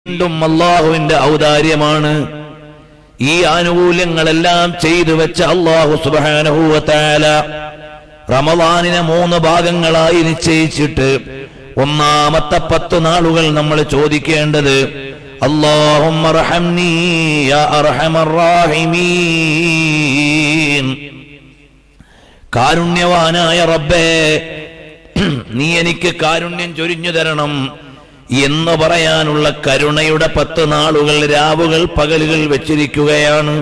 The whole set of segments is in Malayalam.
വീണ്ടും അള്ളാഹുവിന്റെ ഔദാര്യമാണ് ഈ ആനുകൂല്യങ്ങളെല്ലാം ചെയ്തു വെച്ച അള്ളാഹു സുബാനഹൂവത്താല റമദാനിനെ മൂന്ന് ഭാഗങ്ങളായി നിശ്ചയിച്ചിട്ട് ഒന്നാമത്തെ പത്ത് നാളുകൾ നമ്മൾ ചോദിക്കേണ്ടത് അള്ളാഹും കാരുണ്യവാനായ റബ്ബേ നീ എനിക്ക് കാരുണ്യം ചൊരിഞ്ഞു തരണം എന്ന് പറയാനുള്ള കരുണയുടെ പത്ത് നാളുകൾ രാവുകൾ പകലുകൾ വെച്ചിരിക്കുകയാണ്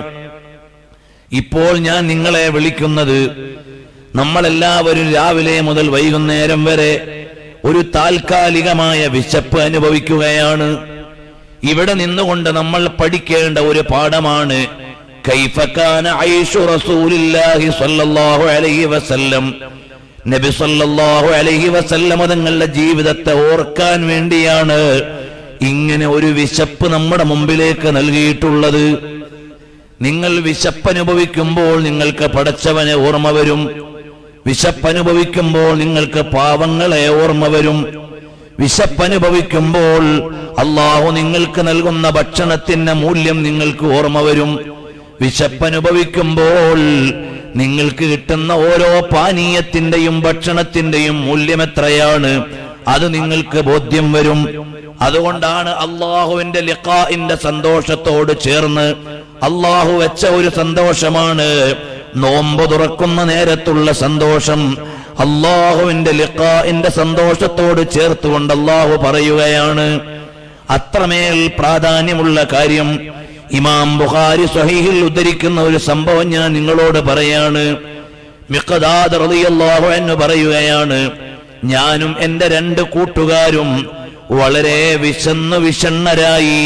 ഇപ്പോൾ ഞാൻ നിങ്ങളെ വിളിക്കുന്നത് നമ്മളെല്ലാവരും രാവിലെ മുതൽ വൈകുന്നേരം വരെ ഒരു താൽക്കാലികമായ വിശപ്പ് അനുഭവിക്കുകയാണ് ഇവിടെ നിന്നുകൊണ്ട് നമ്മൾ പഠിക്കേണ്ട ഒരു പാഠമാണ് കൈഫക്കാന ഐഷു റസൂലില്ലാഹി സ്വല്ലല്ലാഹു അലൈഹി വസല്ലം നബി സല്ലല്ലാഹു അലൈഹി വസല്ലം തങ്ങളുടെ ജീവിതത്തെ ഓർക്കാൻ വേണ്ടിയാണ് ഇങ്ങനെ ഒരു വിശപ്പ് നമ്മുടെ മുമ്പിലേക്ക് നൽകിയിട്ടുള്ളത് നിങ്ങൾ വിശപ്പനുഭവിക്കുമ്പോൾ നിങ്ങൾക്ക് പടച്ചവനെ ഓർമ്മ വരും വിശപ്പനുഭവിക്കുമ്പോൾ നിങ്ങൾക്ക് പാവങ്ങളെ ഓർമ്മ വരും വിശപ്പനുഭവിക്കുമ്പോൾ അള്ളാഹു നിങ്ങൾക്ക് നൽകുന്ന ഭക്ഷണത്തിന്റെ മൂല്യം നിങ്ങൾക്ക് ഓർമ്മ വരും വിശപ്പനുഭവിക്കുമ്പോൾ നിങ്ങൾക്ക് കിട്ടുന്ന ഓരോ പാനീയത്തിന്റെയും ഭക്ഷണത്തിന്റെയും മൂല്യം എത്രയാണ് അത് നിങ്ങൾക്ക് ബോധ്യം വരും അതുകൊണ്ടാണ് അള്ളാഹുവിന്റെ ലിഖാഇന്റെ സന്തോഷത്തോട് ചേർന്ന് അള്ളാഹു വെച്ച ഒരു സന്തോഷമാണ് നോമ്പ് തുറക്കുന്ന നേരത്തുള്ള സന്തോഷം അള്ളാഹുവിന്റെ ലിഖാഇന്റെ സന്തോഷത്തോട് ചേർത്തുകൊണ്ട് അള്ളാഹു പറയുകയാണ് അത്രമേൽ പ്രാധാന്യമുള്ള കാര്യം ഇമാം ബുഖാരി സ്വഹീഹിൽ ഉദ്ധരിക്കുന്ന ഒരു സംഭവം ഞാൻ നിങ്ങളോട് പറയാണ് മിഖദാദ് റളിയല്ലാഹു അൻഹു പറയുകയാണ് ഞാനും എന്റെ രണ്ട് കൂട്ടുകാരും വളരെ വിശന്നു വിഷണ്ണരായി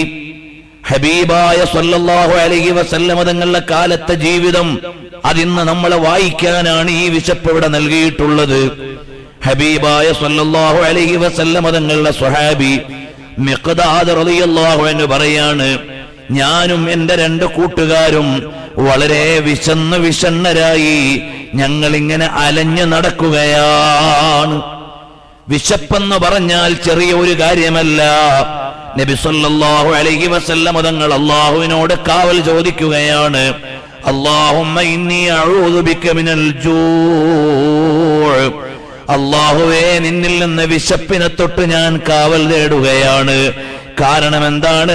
ഹബീബായ സല്ലല്ലാഹു അലൈഹി വസല്ലമ തങ്ങളുടെ കാലത്തെ ജീവിതം അതിന്ന് നമ്മളെ വായിക്കാനാണ് ഈ വിശപ്പ് ഇവിടെ നൽകിയിട്ടുള്ളത് ഹബീബായ സല്ലല്ലാഹു അലൈഹി വസല്ലമ തങ്ങളുടെ സ്വഹാബി മിഖ്ദാദ് റളിയല്ലാഹു അൻഹു പറയാണ് ഞാനും എന്റെ രണ്ട് കൂട്ടുകാരും വളരെ വിശന്ന് വിഷണ്ണരായി ഞങ്ങൾ ഇങ്ങനെ അലഞ്ഞു നടക്കുകയാണ് വിശപ്പെന്ന് പറഞ്ഞാൽ ചെറിയ ഒരു കാര്യമല്ല നബി സല്ലല്ലാഹു അലൈഹി വസല്ലം തങ്ങൾ അള്ളാഹുവിനോട് കാവൽ ചോദിക്കുകയാണ് അല്ലാഹുമ്മ ഇന്നി അഊദു ബിക മിനൽ ജൂഅ് അള്ളാഹുവേ നിന്നിൽ നിന്ന് വിശപ്പിനെ തൊട്ട് ഞാൻ കാവൽ തേടുകയാണ് കാരണം എന്താണ്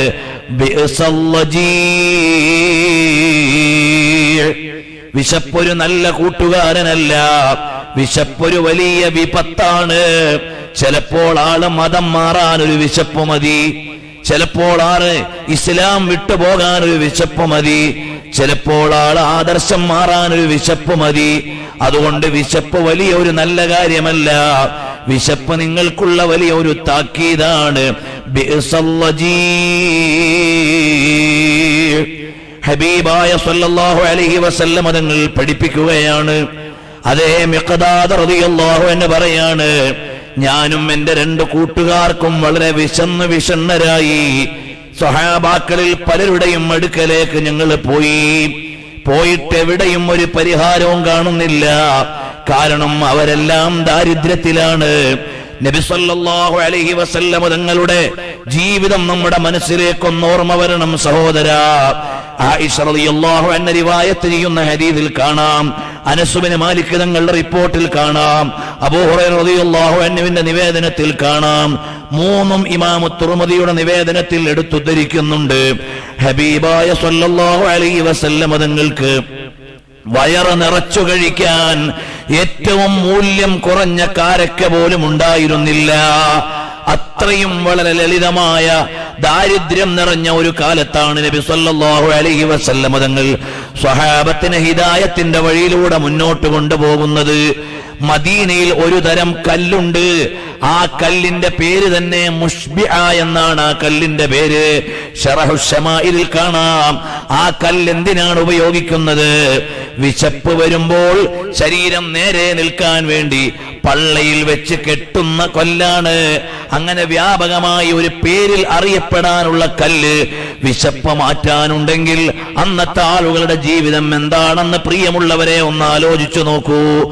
വിശപ്പൊരു നല്ല കൂട്ടുകാരനല്ല വിശപ്പൊരു വലിയ വിപത്താണ് ചിലപ്പോൾ ആള് മതം മാറാൻ ഒരു വിശപ്പ് മതി ചിലപ്പോൾ ആള് ഇസ്ലാം വിട്ടുപോകാൻ ഒരു വിശപ്പ് മതി ചിലപ്പോൾ ആൾ ആദർശം മാറാൻ ഒരു വിശപ്പ് മതി അതുകൊണ്ട് വിശപ്പ് വലിയ ഒരു നല്ല കാര്യമല്ല വിശപ്പ് നിങ്ങൾക്കുള്ള വലിയ ഒരു താക്കീതാണ് ഹബീബായ സല്ലല്ലാഹു അലൈഹി വസല്ലം തങ്ങൾ പഠിപ്പിക്കുകയാണ് അതേ മിഖദാദ് റളിയല്ലാഹു എന്ന് പറയാണ് ഞാനും എന്റെ രണ്ട് കൂട്ടുകാർക്കും വളരെ വിശന്ന് വിഷണ്ണരായി സഹാബാക്കളിൽ പലരുടെയും അടുക്കലേക്ക് ഞങ്ങൾ പോയി പോയിട്ട് എവിടെയും ഒരു പരിഹാരവും കാണുന്നില്ല കാരണം അവരെല്ലാം ദാരിദ്ര്യത്തിലാണ് നബി സല്ലല്ലാഹു അലൈഹി വസല്ലം തങ്ങളുടെ ജീവിതം നമ്മുടെ മനസ്സിലേക്കൊന്ന് ഓർമ്മ വരണം സഹോദര ആയിഷ റളിയല്ലാഹു അൻഹ റിവായത്ത് ചെയ്യുന്ന ഹദീസിൽ കാണാം അനസുബിന് മാലിക് തങ്ങളുടെ റിപ്പോർട്ടിൽ കാണാം അബൂ ഹുറൈറ റളിയല്ലാഹു അൻഹുവിന്റെ നിവേദനത്തിൽ കാണാം മൂന്നും ഇമാമു തുറമതിയുടെ നിവേദനത്തിൽ എടുത്തുദ്ധരിക്കുന്നുണ്ട് ഹബീബായ സല്ലല്ലാഹു അലൈഹി വസല്ലം തങ്ങൾക്ക് വയറ് നിറച്ചു കഴിക്കാൻ ഏറ്റവും മൂല്യം കുറഞ്ഞ കാരക്ക പോലും ഉണ്ടായിരുന്നില്ല അത്രയും വളരെ ലളിതമായ ദാരിദ്ര്യം നിറഞ്ഞ ഒരു കാലത്താണ് നബി സല്ലല്ലാഹു അലൈഹി വസല്ലം തങ്ങൾ സ്വഹാബത്തിന് ഹിദായത്തിന്റെ വഴിയിലൂടെ മുന്നോട്ട് കൊണ്ടുപോകുന്നത് മദീനയിൽ ഒരു തരം കല്ലുണ്ട് ആ കല്ലിന്റെ പേര് തന്നെ മുഷ്ബിഅ എന്നാണ് ആ കല്ലിന്റെ പേര് ഷറഹുഷമായിൽ കാണാം ആ കല്ല് എന്തിനാണ് ഉപയോഗിക്കുന്നത് വിശപ്പ് വരുമ്പോൾ ശരീരം നേരെ നിൽക്കാൻ വേണ്ടി പള്ളയിൽ വെച്ച് കെട്ടുന്ന കൊല്ലാണ് അങ്ങനെ വ്യാപകമായി ഒരു പേരിൽ അറിയപ്പെടാനുള്ള കല്ല് വിശപ്പ് മാറ്റാനുണ്ടെങ്കിൽ അന്നത്തെ ആളുകളുടെ ജീവിതം എന്താണെന്ന് പ്രിയമുള്ളവരെ ഒന്ന് ആലോചിച്ചു നോക്കൂ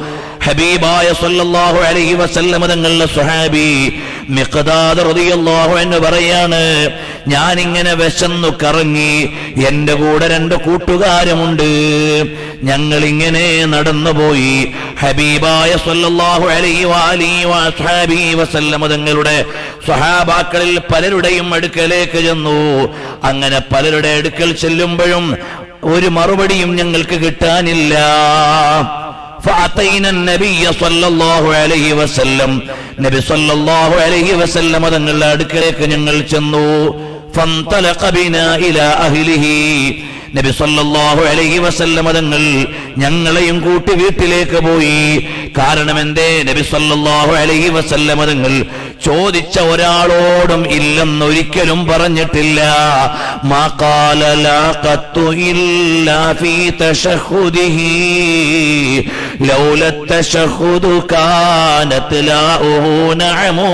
ഹബീബായ സല്ലല്ലാഹു അലൈഹി വസല്ലമ തങ്ങളുടെ സ്വഹാബി മിഖ്ദാദ് റളിയല്ലാഹു അൻഹു പറയാണ് ഞാൻ ഇങ്ങനെ വിശന്നു കറങ്ങി എന്റെ കൂടെ രണ്ട് കൂട്ടുകാരുമുണ്ട് ഞങ്ങൾ ഇങ്ങനെ നടന്നുപോയി ഹബീബായ സല്ലല്ലാഹു അലൈഹി വഅലിഹി വഅസ്ഹാബി വസല്ലമ തങ്ങളുടെ സ്വഹാബാക്കളിൽ പലരുടെയും അടുക്കലേക്ക് ചെന്നു അങ്ങനെ പലരുടെ അടുക്കൽ ചെല്ലുമ്പോഴും ഒരു മറുപടിയും ഞങ്ങൾക്ക് കിട്ടാനില്ല فأتينا النبي صلى الله عليه وسلم നബി സല്ലല്ലാഹു അലൈഹി വസല്ലം തങ്ങളുടെ അടുക്കലേക്ക് ഞങ്ങൾ ചെന്നു فانطلق بنا إلى أهله നബി സല്ലല്ലാഹു അലൈഹി വസല്ലം തങ്ങൾ ഞങ്ങളെയും കൂട്ടി വീട്ടിലേക്ക് പോയി കാരണം എന്തേ നബി സല്ലല്ലാഹു അലൈഹി വസല്ലം തങ്ങൾ ചോദിച്ച ഒരാളോടും ഇല്ലെന്നൊരിക്കലും പറഞ്ഞിട്ടില്ല മാ ഖാല ലാ ഖത്തു ഇല്ലാ ഫീ തശഹുദിഹി ലൗല തശഹുദു കാനത് ലാഉഹു നഅമൂ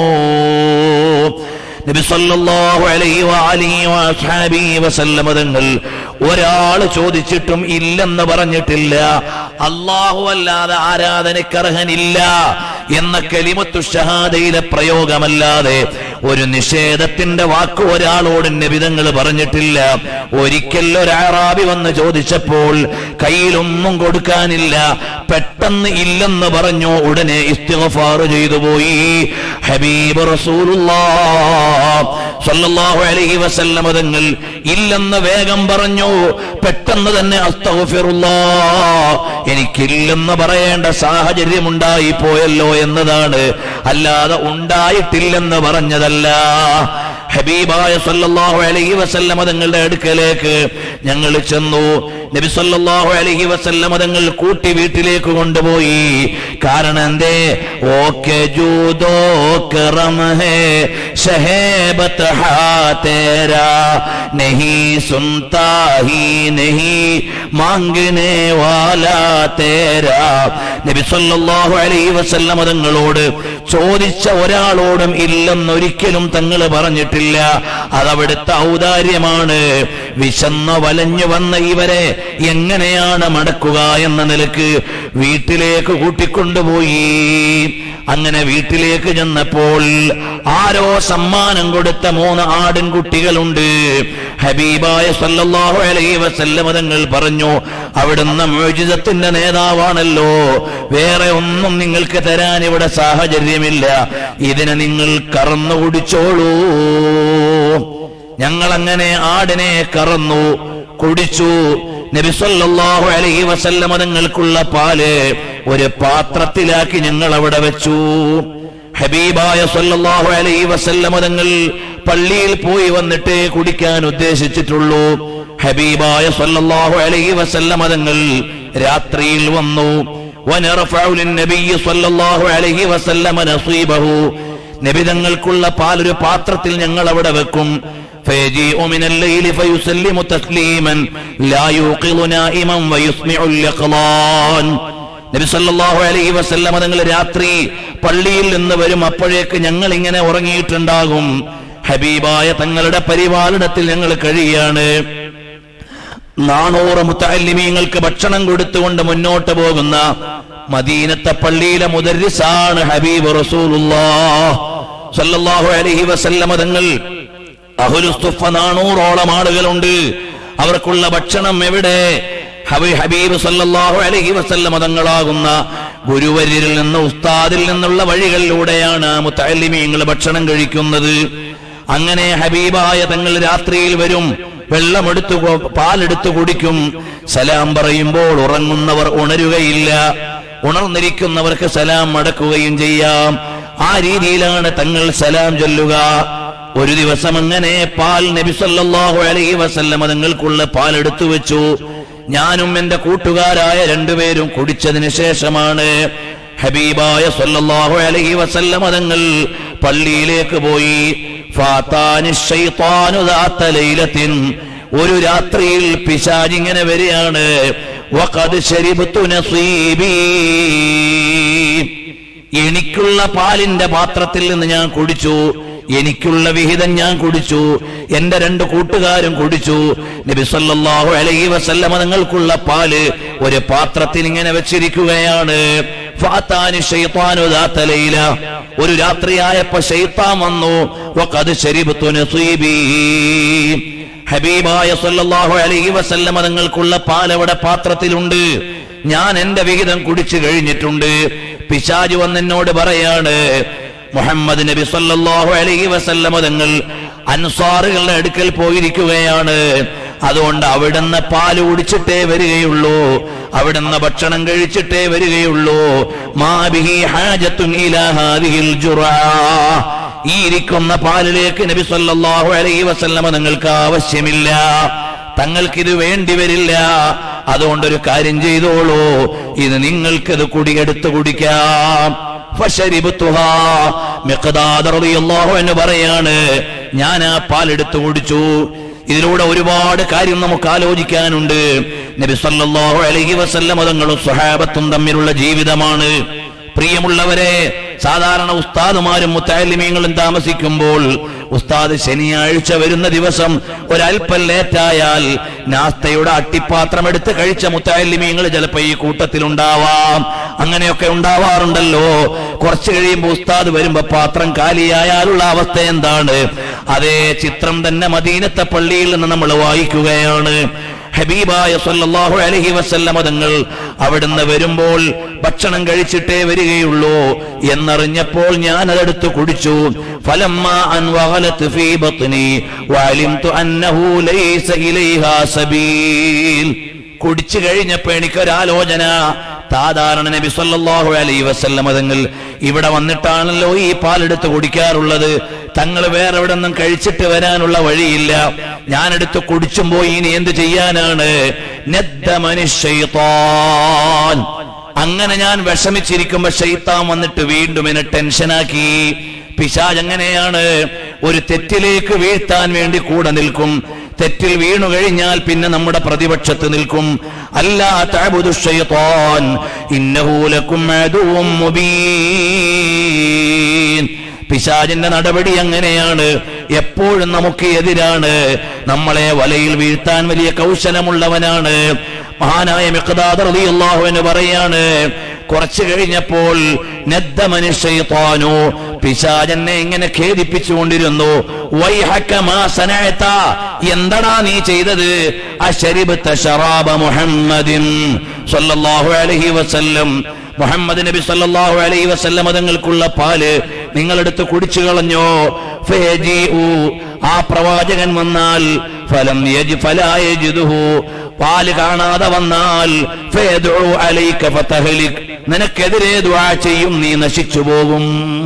നബി സല്ലല്ലാഹു അലൈഹി വഅലിഹി വഅസ്ഹാബിഹി വസല്ലമ തങ്ങൾ ഒരാൾ ചോദിച്ചിട്ടും ഇല്ലെന്ന് പറഞ്ഞിട്ടില്ല അല്ലാഹു അല്ലാതെ ആരാധനക്കർഹനില്ല എന്ന കലിമത്തു ഷഹാദയിലെ പ്രയോഗമല്ലാതെ ഒരു നിഷേധത്തിന്റെ വാക്ക് ഒരാളോട് നബിതങ്ങൾ പറഞ്ഞിട്ടില്ല ഒരിക്കൽ ഒരു അറാബി വന്ന് ചോദിച്ചപ്പോൾ കയ്യിലൊന്നും കൊടുക്കാനില്ല പെട്ടെന്ന് ഇല്ലെന്ന് പറഞ്ഞു ഉടനെ ഇസ്തിഗ്ഫാർ ചെയ്തു പോയി ഹബീബ് റസൂലുള്ളാഹ് അലൈഹി വസല്ലമ തങ്ങൾ ഇല്ലെന്ന് വേഗം പറഞ്ഞു പെട്ടെന്ന് തന്നെ അസ്തഗ്ഫിറുല്ലാ എനിക്കില്ലെന്ന് പറയേണ്ട സാഹചര്യം ഉണ്ടായി പോയല്ലോ എന്നതാണ് അല്ലാതെ ഉണ്ടായിട്ടില്ലെന്ന് പറഞ്ഞതല്ല ഹബീബായ സല്ലല്ലാഹു അലൈഹി വസല്ലമ തങ്ങളുടെ അടുക്കലേക്ക് ഞങ്ങൾ ചെന്നു നബി സല്ലല്ലാഹു അലൈഹി വസല്ലമ തങ്ങൾ കൂട്ടി വീട്ടിലേക്ക് കൊണ്ടുപോയി കാരണം എന്തേ ഓക്കെ ജൂദോ കറം ഹേ ഷഹേബത്ത് ഹാ തേരാ നഹി സുനതാ ഹി നഹി മാംഗനെ വാലാ തേരാ നബി സല്ലല്ലാഹു അലൈഹി വസല്ലമ തങ്ങളോട് ചോദിച്ച ഒരാളോടും ഇല്ലെന്നൊരിക്കലും തങ്ങൾ പറഞ്ഞിട്ടില്ല അതവിടുത്തെ ഔദാര്യമാണ് വിശന്ന് വലഞ്ഞു വന്ന ഇവരെ എങ്ങനെയാണ് മടക്കുക എന്ന നിലക്ക് വീട്ടിലേക്ക് കൂട്ടിക്കൊണ്ടുപോയി അങ്ങനെ വീട്ടിലേക്ക് ചെന്നപ്പോൾ ആരോ സമ്മാനം കൊടുത്ത മൂന്ന് ആടും കുട്ടികളുണ്ട് ഹബീബായ സല്ലല്ലാഹു അലൈഹി വസല്ലമ തങ്ങൾ പറഞ്ഞു അവിടുന്ന് മോചിതത്തിന്റെ നേതാവാണല്ലോ വേറെ ഒന്നും നിങ്ങൾക്ക് തരാൻ ഇവിടെ സാഹചര്യമില്ല ഇതിനെ നിങ്ങൾ കറന്നു കുടിച്ചോളൂ ഞങ്ങൾ അങ്ങനെ ആടിനെ കറന്നു കുടിച്ചു നബി സല്ലല്ലാഹു അലൈഹി വസല്ലമ തങ്ങൾക്കുള്ള പാല് ഒരു പാത്രത്തിലാക്കി ഞങ്ങൾ അവിടെ വെച്ചു ഹബീബായ സല്ലല്ലാഹു അലൈഹി വസല്ലമ തങ്ങൾ പള്ളിയിൽ പോയി വന്നിട്ടേ കുടിക്കാൻ ഉദ്ദേശിച്ചിട്ടുള്ളൂ ഹബീബായ സല്ലല്ലാഹു അലൈഹി വസല്ലമ തങ്ങൾ രാത്രിയിൽ വന്നു വനറഫഉ ലിന്നബിയ്യി സല്ലല്ലാഹു അലൈഹി വസല്ലമ നസീബഹു നബി തങ്ങൾക്കുള്ള പാൽ ഒരു പാത്രത്തിൽ ഞങ്ങൾ അവിടെ വെക്കും فيجيء من الليل فيسلم تسليما لا يوقظ نائما ويسمع اليقظان നബി സല്ലല്ലാഹു അലൈഹി വസല്ലമ തങ്ങൾ രാത്രി പള്ളിയിൽ നിന്ന് വരും അപ്പോഴേക്ക് ഞങ്ങൾ ഇങ്ങനെ ഉറങ്ങിയിട്ടുണ്ടാകും ഹബീബായ തങ്ങളുടെ പരിപാലനത്തിൽ ഞങ്ങൾ കഴിയാണ് നാനൂറ് മുത്തല്ലിമീങ്ങൾക്ക് ഭക്ഷണം കൊടുത്തുകൊണ്ട് മുന്നോട്ട് പോകുന്ന മദീനത്തെ പള്ളിയിലെ മുദരിസാണ് ഹബീബ് റസൂലുള്ളാഹ് സല്ലല്ലാഹു അലൈഹി വസല്ലമ തങ്ങൾ അഹുലുസ്തുഫ നാനൂറോളം ആളുകളുണ്ട് അവർക്കുള്ള ഭക്ഷണം എവിടെ ഹബി ഹബീബ് സല്ലല്ലാഹു അലൈഹി വസല്ലമ തങ്ങളാകുന്ന ഗുരുവര്യരിൽ നിന്ന് ഉസ്താദിൽ നിന്നുള്ള വഴികളിലൂടെയാണ് മുത്തല്ലിമീങ്ങൾ ഭക്ഷണം കഴിക്കുന്നത് അങ്ങനെ ഹബീബായ തങ്ങൾ രാത്രിയിൽ വരും വെള്ളമെടുത്തു കൊ- പാലെടുത്തു കുടിക്കും സലാം പറയുമ്പോൾ ഉറങ്ങുന്നവർ ഉണരുകയില്ല ഉണർന്നിരിക്കുന്നവർക്ക് സലാം മടക്കുകയും ചെയ്യാം ആ രീതിയിലാണ് തങ്ങൾ സലാം ചൊല്ലുക ഒരു ദിവസം അങ്ങനെ പാൽ നബി സല്ലല്ലാഹു അലൈഹി വസല്ലമ തങ്ങൾക്കുള്ള പാൽ എടുത്തു വെച്ചു ഞാനും എന്റെ കൂട്ടുകാരായ രണ്ടുപേരും കുടിച്ചതിന് ശേഷമാണ് ഹബീബായ സല്ലല്ലാഹു അലൈഹി വസല്ലമ തങ്ങൾ പള്ളിയിലേക്ക് പോയി ഫാത്താനി ശൈത്താനു ദാത്ത ലൈലത്തിൻ ഒരു രാത്രിയിൽ പിശാചിങ്ങനെ വരികയാണ് വഖദ് ശരിബ്തു നസീബി എനിക്കുള്ള പാലിന്റെ പാത്രത്തിൽ നിന്ന് ഞാൻ കുടിച്ചു എനിക്കുള്ള വിഹിതം ഞാൻ കുടിച്ചു എന്റെ രണ്ട് കൂട്ടുകാരും കുടിച്ചു നബി സല്ലല്ലാഹു അലൈഹി വസല്ലമ തങ്ങൾക്കുള്ള പാല് ഒരു പാത്രത്തിൽ ഇങ്ങനെ വെച്ചിരിക്കുകയാണ് ഫാത്താനി ശൈത്താനു ദാത്ത ലൈല ഒരു രാത്രിയായപ്പോ ശൈത്താൻ വന്നു വഖദ് ശരിബ്തു നസീബി ഹബീബായ സല്ലല്ലാഹു അലൈഹി വസല്ലമ തങ്ങൾക്കുള്ള പാൽ അവിടെ പാത്രത്തിലുണ്ട് ഞാൻ എന്റെ വിഹിതം കുടിച്ചു കഴിഞ്ഞിട്ടുണ്ട് പിശാജ് വന്നെന്നോട് പറയാണ് മുഹമ്മദ് നബി സല്ലല്ലാഹു അലൈഹി വസല്ലമ തങ്ങൾ അൻസാറുകളുടെ അടുക്കൽ പോയിരിക്കുകയാണ് അതുകൊണ്ട് അവിടുന്ന് പാല് കുടിച്ചിട്ടേ വരികയുള്ളൂ അവിടുന്ന് ഭക്ഷണം കഴിച്ചിട്ടേ വരികയുള്ളൂ മാബിഹി ഹാജത്തുൻ ഇലാ ഹാദിഹിൽ ജുറാ ഈ ഇരിക്കുന്ന പാലിലേക്ക് നബി സല്ലല്ലാഹു അലൈഹി വസല്ലമ നിങ്ങൾക്ക് ആവശ്യമില്ല തങ്ങൾക്കിത് വേണ്ടി വരില്ല അതുകൊണ്ടൊരു കാര്യം ചെയ്തോളൂ ഇത് നിങ്ങൾക്കിത് കുടിയെടുത്ത് കുടിക്കാം ഫശരിബ്തുഹാ. മിഖ്ദാദ് റളിയല്ലാഹു അൻഹു പറയാണ് ഞാൻ ആ പാലെടുത്ത് കുടിച്ചു ഇതിലൂടെ ഒരുപാട് കാര്യം നമുക്ക് ആലോചിക്കാനുണ്ട് നബി സല്ലല്ലാഹു അലൈഹി വസല്ലം തങ്ങളും സ്വഹാബത്തും തമ്മിലുള്ള ജീവിതമാണ് പ്രിയമുള്ളവരെ സാധാരണ ഉസ്താദുമാരും മുത്താലിമീങ്ങളും താമസിക്കുമ്പോൾ ഉസ്താദ് ശനിയാഴ്ച വരുന്ന ദിവസം ഒരല്പം ലേറ്റായാൽ നാസ്തയുടെ അട്ടിപ്പാത്രം എടുത്ത് കഴിച്ച മുത്താലിമീങ്ങൾ ചിലപ്പോ ഈ കൂട്ടത്തിലുണ്ടാവാം അങ്ങനെയൊക്കെ ഉണ്ടാവാറുണ്ടല്ലോ കുറച്ച് കഴിയുമ്പോൾ ഉസ്താദ് വരുമ്പോ പാത്രം കാലിയായാലുള്ള അവസ്ഥ എന്താണ് അതേ ചിത്രം തന്നെ മദീനത്തെ പള്ളിയിൽ നിന്ന് നമ്മൾ വായിക്കുകയാണ് ഹബീബായ സല്ലല്ലാഹു അലൈഹി വസല്ലമ തങ്ങൾ അവിടുന്ന് വരുമ്പോൾ ഭക്ഷണം കഴിച്ചിട്ടേ വരികയുള്ളൂ എന്നറിഞ്ഞപ്പോൾ ഞാൻ അതെടുത്ത് കുടിച്ചു ഫലമ്മ അൻ വഗലത്ത് ഫീ ബത്നി വഅലിംതു അന്നഹു ലൈസ ഇലൈഹാ സബീൽ കുടിച്ചു കഴിഞ്ഞപ്പോ എനിക്കൊരാലോചന സാധാരണ നബി സല്ലല്ലാഹു അലൈഹി വസല്ലമ തങ്ങൾ ഇവിടെ വന്നിട്ടാണല്ലോ ഈ പാലെടുത്ത് കുടിക്കാറുള്ളത് തങ്ങൾ വേറെ എവിടെ നിന്നും കഴിച്ചിട്ട് വരാനുള്ള വഴിയില്ല ഞാനെടുത്ത് കുടിച്ചും പോയി ഇനി എന്ത് ചെയ്യാനാണ് നദ്ദമനി ശൈത്താൻ അങ്ങനെ ഞാൻ വിഷമിച്ചിരിക്കുമ്പോ ഷെയ്ത്താൻ വന്നിട്ട് വീണ്ടും എന്നെ ടെൻഷനാക്കി പിശാജ് എങ്ങനെയാണ് ഒരു തെറ്റിലേക്ക് വീഴ്ത്താൻ വേണ്ടി കൂടെ നിൽക്കും തെറ്റിൽ വീണു കഴിഞ്ഞാൽ പിന്നെ നമ്മുടെ പ്രതിപക്ഷത്ത് നിൽക്കും അല്ലാ തഅബുദു ശൈത്താൻ ഇന്നഹു ലക്കും അദുവ്വും മുബീൻ പിശാചിന്റെ നടപടി അങ്ങനെയാണ് എപ്പോഴും നമുക്ക് എതിരാണ് നമ്മളെ വലയിൽ വീഴ്ത്താൻ വലിയ കൗശലമുള്ളവനാണ് മഹാനായ മിഖ്ദാദ് റളിയല്ലാഹു അൻഹു പറയാണ് കുറച്ചു കഴിഞ്ഞപ്പോൾ നദ്ദമനി ശൈത്താനു പിശാചെന്നെ ഇങ്ങനെ ഖേദിപ്പിച്ചുകൊണ്ടിരുന്നു വൈഹക മാ സനഅത എന്തടാ നീ ചെയ്തത് അശരിബ്ത ശറാബ മുഹമ്മദിൻ സല്ലല്ലാഹു അലൈഹി വസല്ലം മുഹമ്മദ് നബി സല്ലല്ലാഹു അലൈഹി വസല്ലം തങ്ങൾക്കുള്ള പാല് നിങ്ങളെടുത്ത് കുടിച്ചു കളഞ്ഞോ ഫയജീഉ. ആ പ്രവാചകൻ വന്നാൽ ഫലം യജ് ഫലാ യജിദുഹു. പാല് കാണാതെ വന്നാൽ ഫയദ്ഉ അലൈക ഫതഹ്ലിക്. നിനക്കെതിരെ ദുആ ചെയ്യും നീ നശിച്ചു പോകും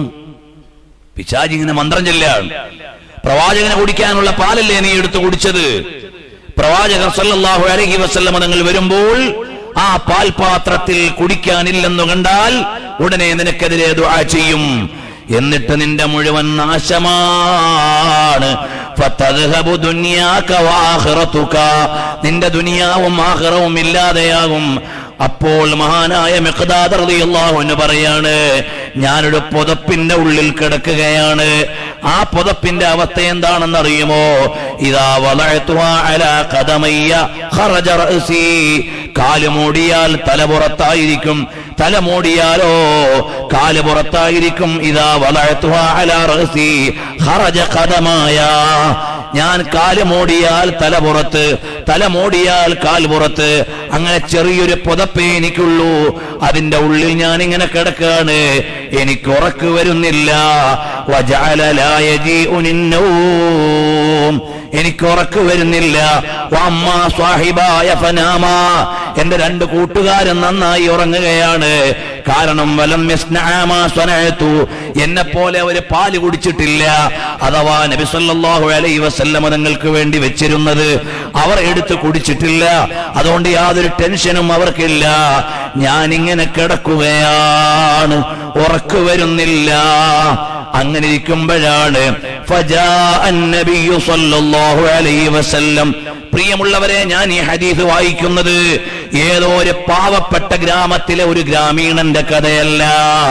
പിശാചി ഇങ്ങനെ മന്ത്രം ചെല്ലാണ് പ്രവാചകനെ കുടിക്കാനുള്ള പാലല്ലേ നീ എടുത്ത് കുടിച്ചത് പ്രവാചകർ സല്ലല്ലാഹു അലൈഹി വസല്ലമ തങ്ങൾ വരുമ്പോൾ ആ പാൽപാത്രത്തിൽ കുടിക്കാനില്ലെന്നു കണ്ടാൽ ഉടനെ നിനക്കെതിരെ ദുആ ചെയ്യും എന്നിട്ട് നിന്റെ മുഴുവൻ നാശമാണ് ഫതദ്ഹബു ദുനിയാക വആഖിറതുക. നിന്റെ ദുനിയാവും ആഖിറവും ഇല്ലാതെയാകും അപ്പോൾ മഹാനായ മിഖ്ദാദ് റളിയല്ലാഹു അൻഹു പറയാണ് ഞാനൊരു പുതപ്പിന്റെ ഉള്ളിൽ കിടക്കുകയാണ് ആ പുതപ്പിന്റെ അവസ്ഥ എന്താണെന്ന് അറിയുമോ ഇതാ വളഴ്ത്തുവാ അലാ കഥമയ്യ ഖറജ റഅസി കാല് മൂടിയാൽ തല പുറത്തായിരിക്കും തല മൂടിയാലോ കാല് പുറത്തായിരിക്കും ഇതാ വളഴ്ത്തുവാ അലാ റഅസി ഖറജ ഖദമായ ഞാൻ കാല് മൂടിയാൽ തല പുറത്ത് തല മൂടിയാൽ കാൽ പുറത്ത് അങ്ങനെ ചെറിയൊരു പുതപ്പേ എനിക്കുള്ളൂ അതിന്റെ ഉള്ളിൽ ഞാൻ ഇങ്ങനെ കിടക്കാണ് എനിക്ക് ഉറക്ക് വരുന്നില്ല വജഅല ലാ യജീഉനി النوم. എനിക്ക് ഉറക്ക് വരുന്നില്ല വഅമ്മ സ്വാഹിബായ ഫനാമ എന്റെ രണ്ട് കൂട്ടുകാരൻ നന്നായി ഉറങ്ങുകയാണ് കാരണം വലം യസ്നഅ മാ സ്വനഅതു എന്നെ പോലെ ഒരു പാല് കുടിച്ചിട്ടില്ല അഥവാ നബി സല്ലല്ലാഹു അലൈഹി വസല്ലമ തങ്ങൾക്ക് വേണ്ടി വെച്ചിരുന്നത് അവർ എടുത്ത് കുടിച്ചിട്ടില്ല അതുകൊണ്ട് യാതൊരു ടെൻഷനും അവർക്കില്ല ഞാൻ ഇങ്ങനെ കിടക്കുകയാണ് ഉറക്ക് വരുന്നില്ല അങ്ങനെ ഇരിക്കുമ്പോഴാണ് ഫജാ അന്നബിയു സല്ലല്ലാഹു അലൈഹി വസല്ലം പ്രിയമുള്ളവരെ ഞാൻ ഈ ഹദീസ് വായിക്കുന്നത് ഏതോ ഒരു പാവപ്പെട്ട ഗ്രാമത്തിലെ ഒരു ഗ്രാമീണന്റെ കഥയല്ല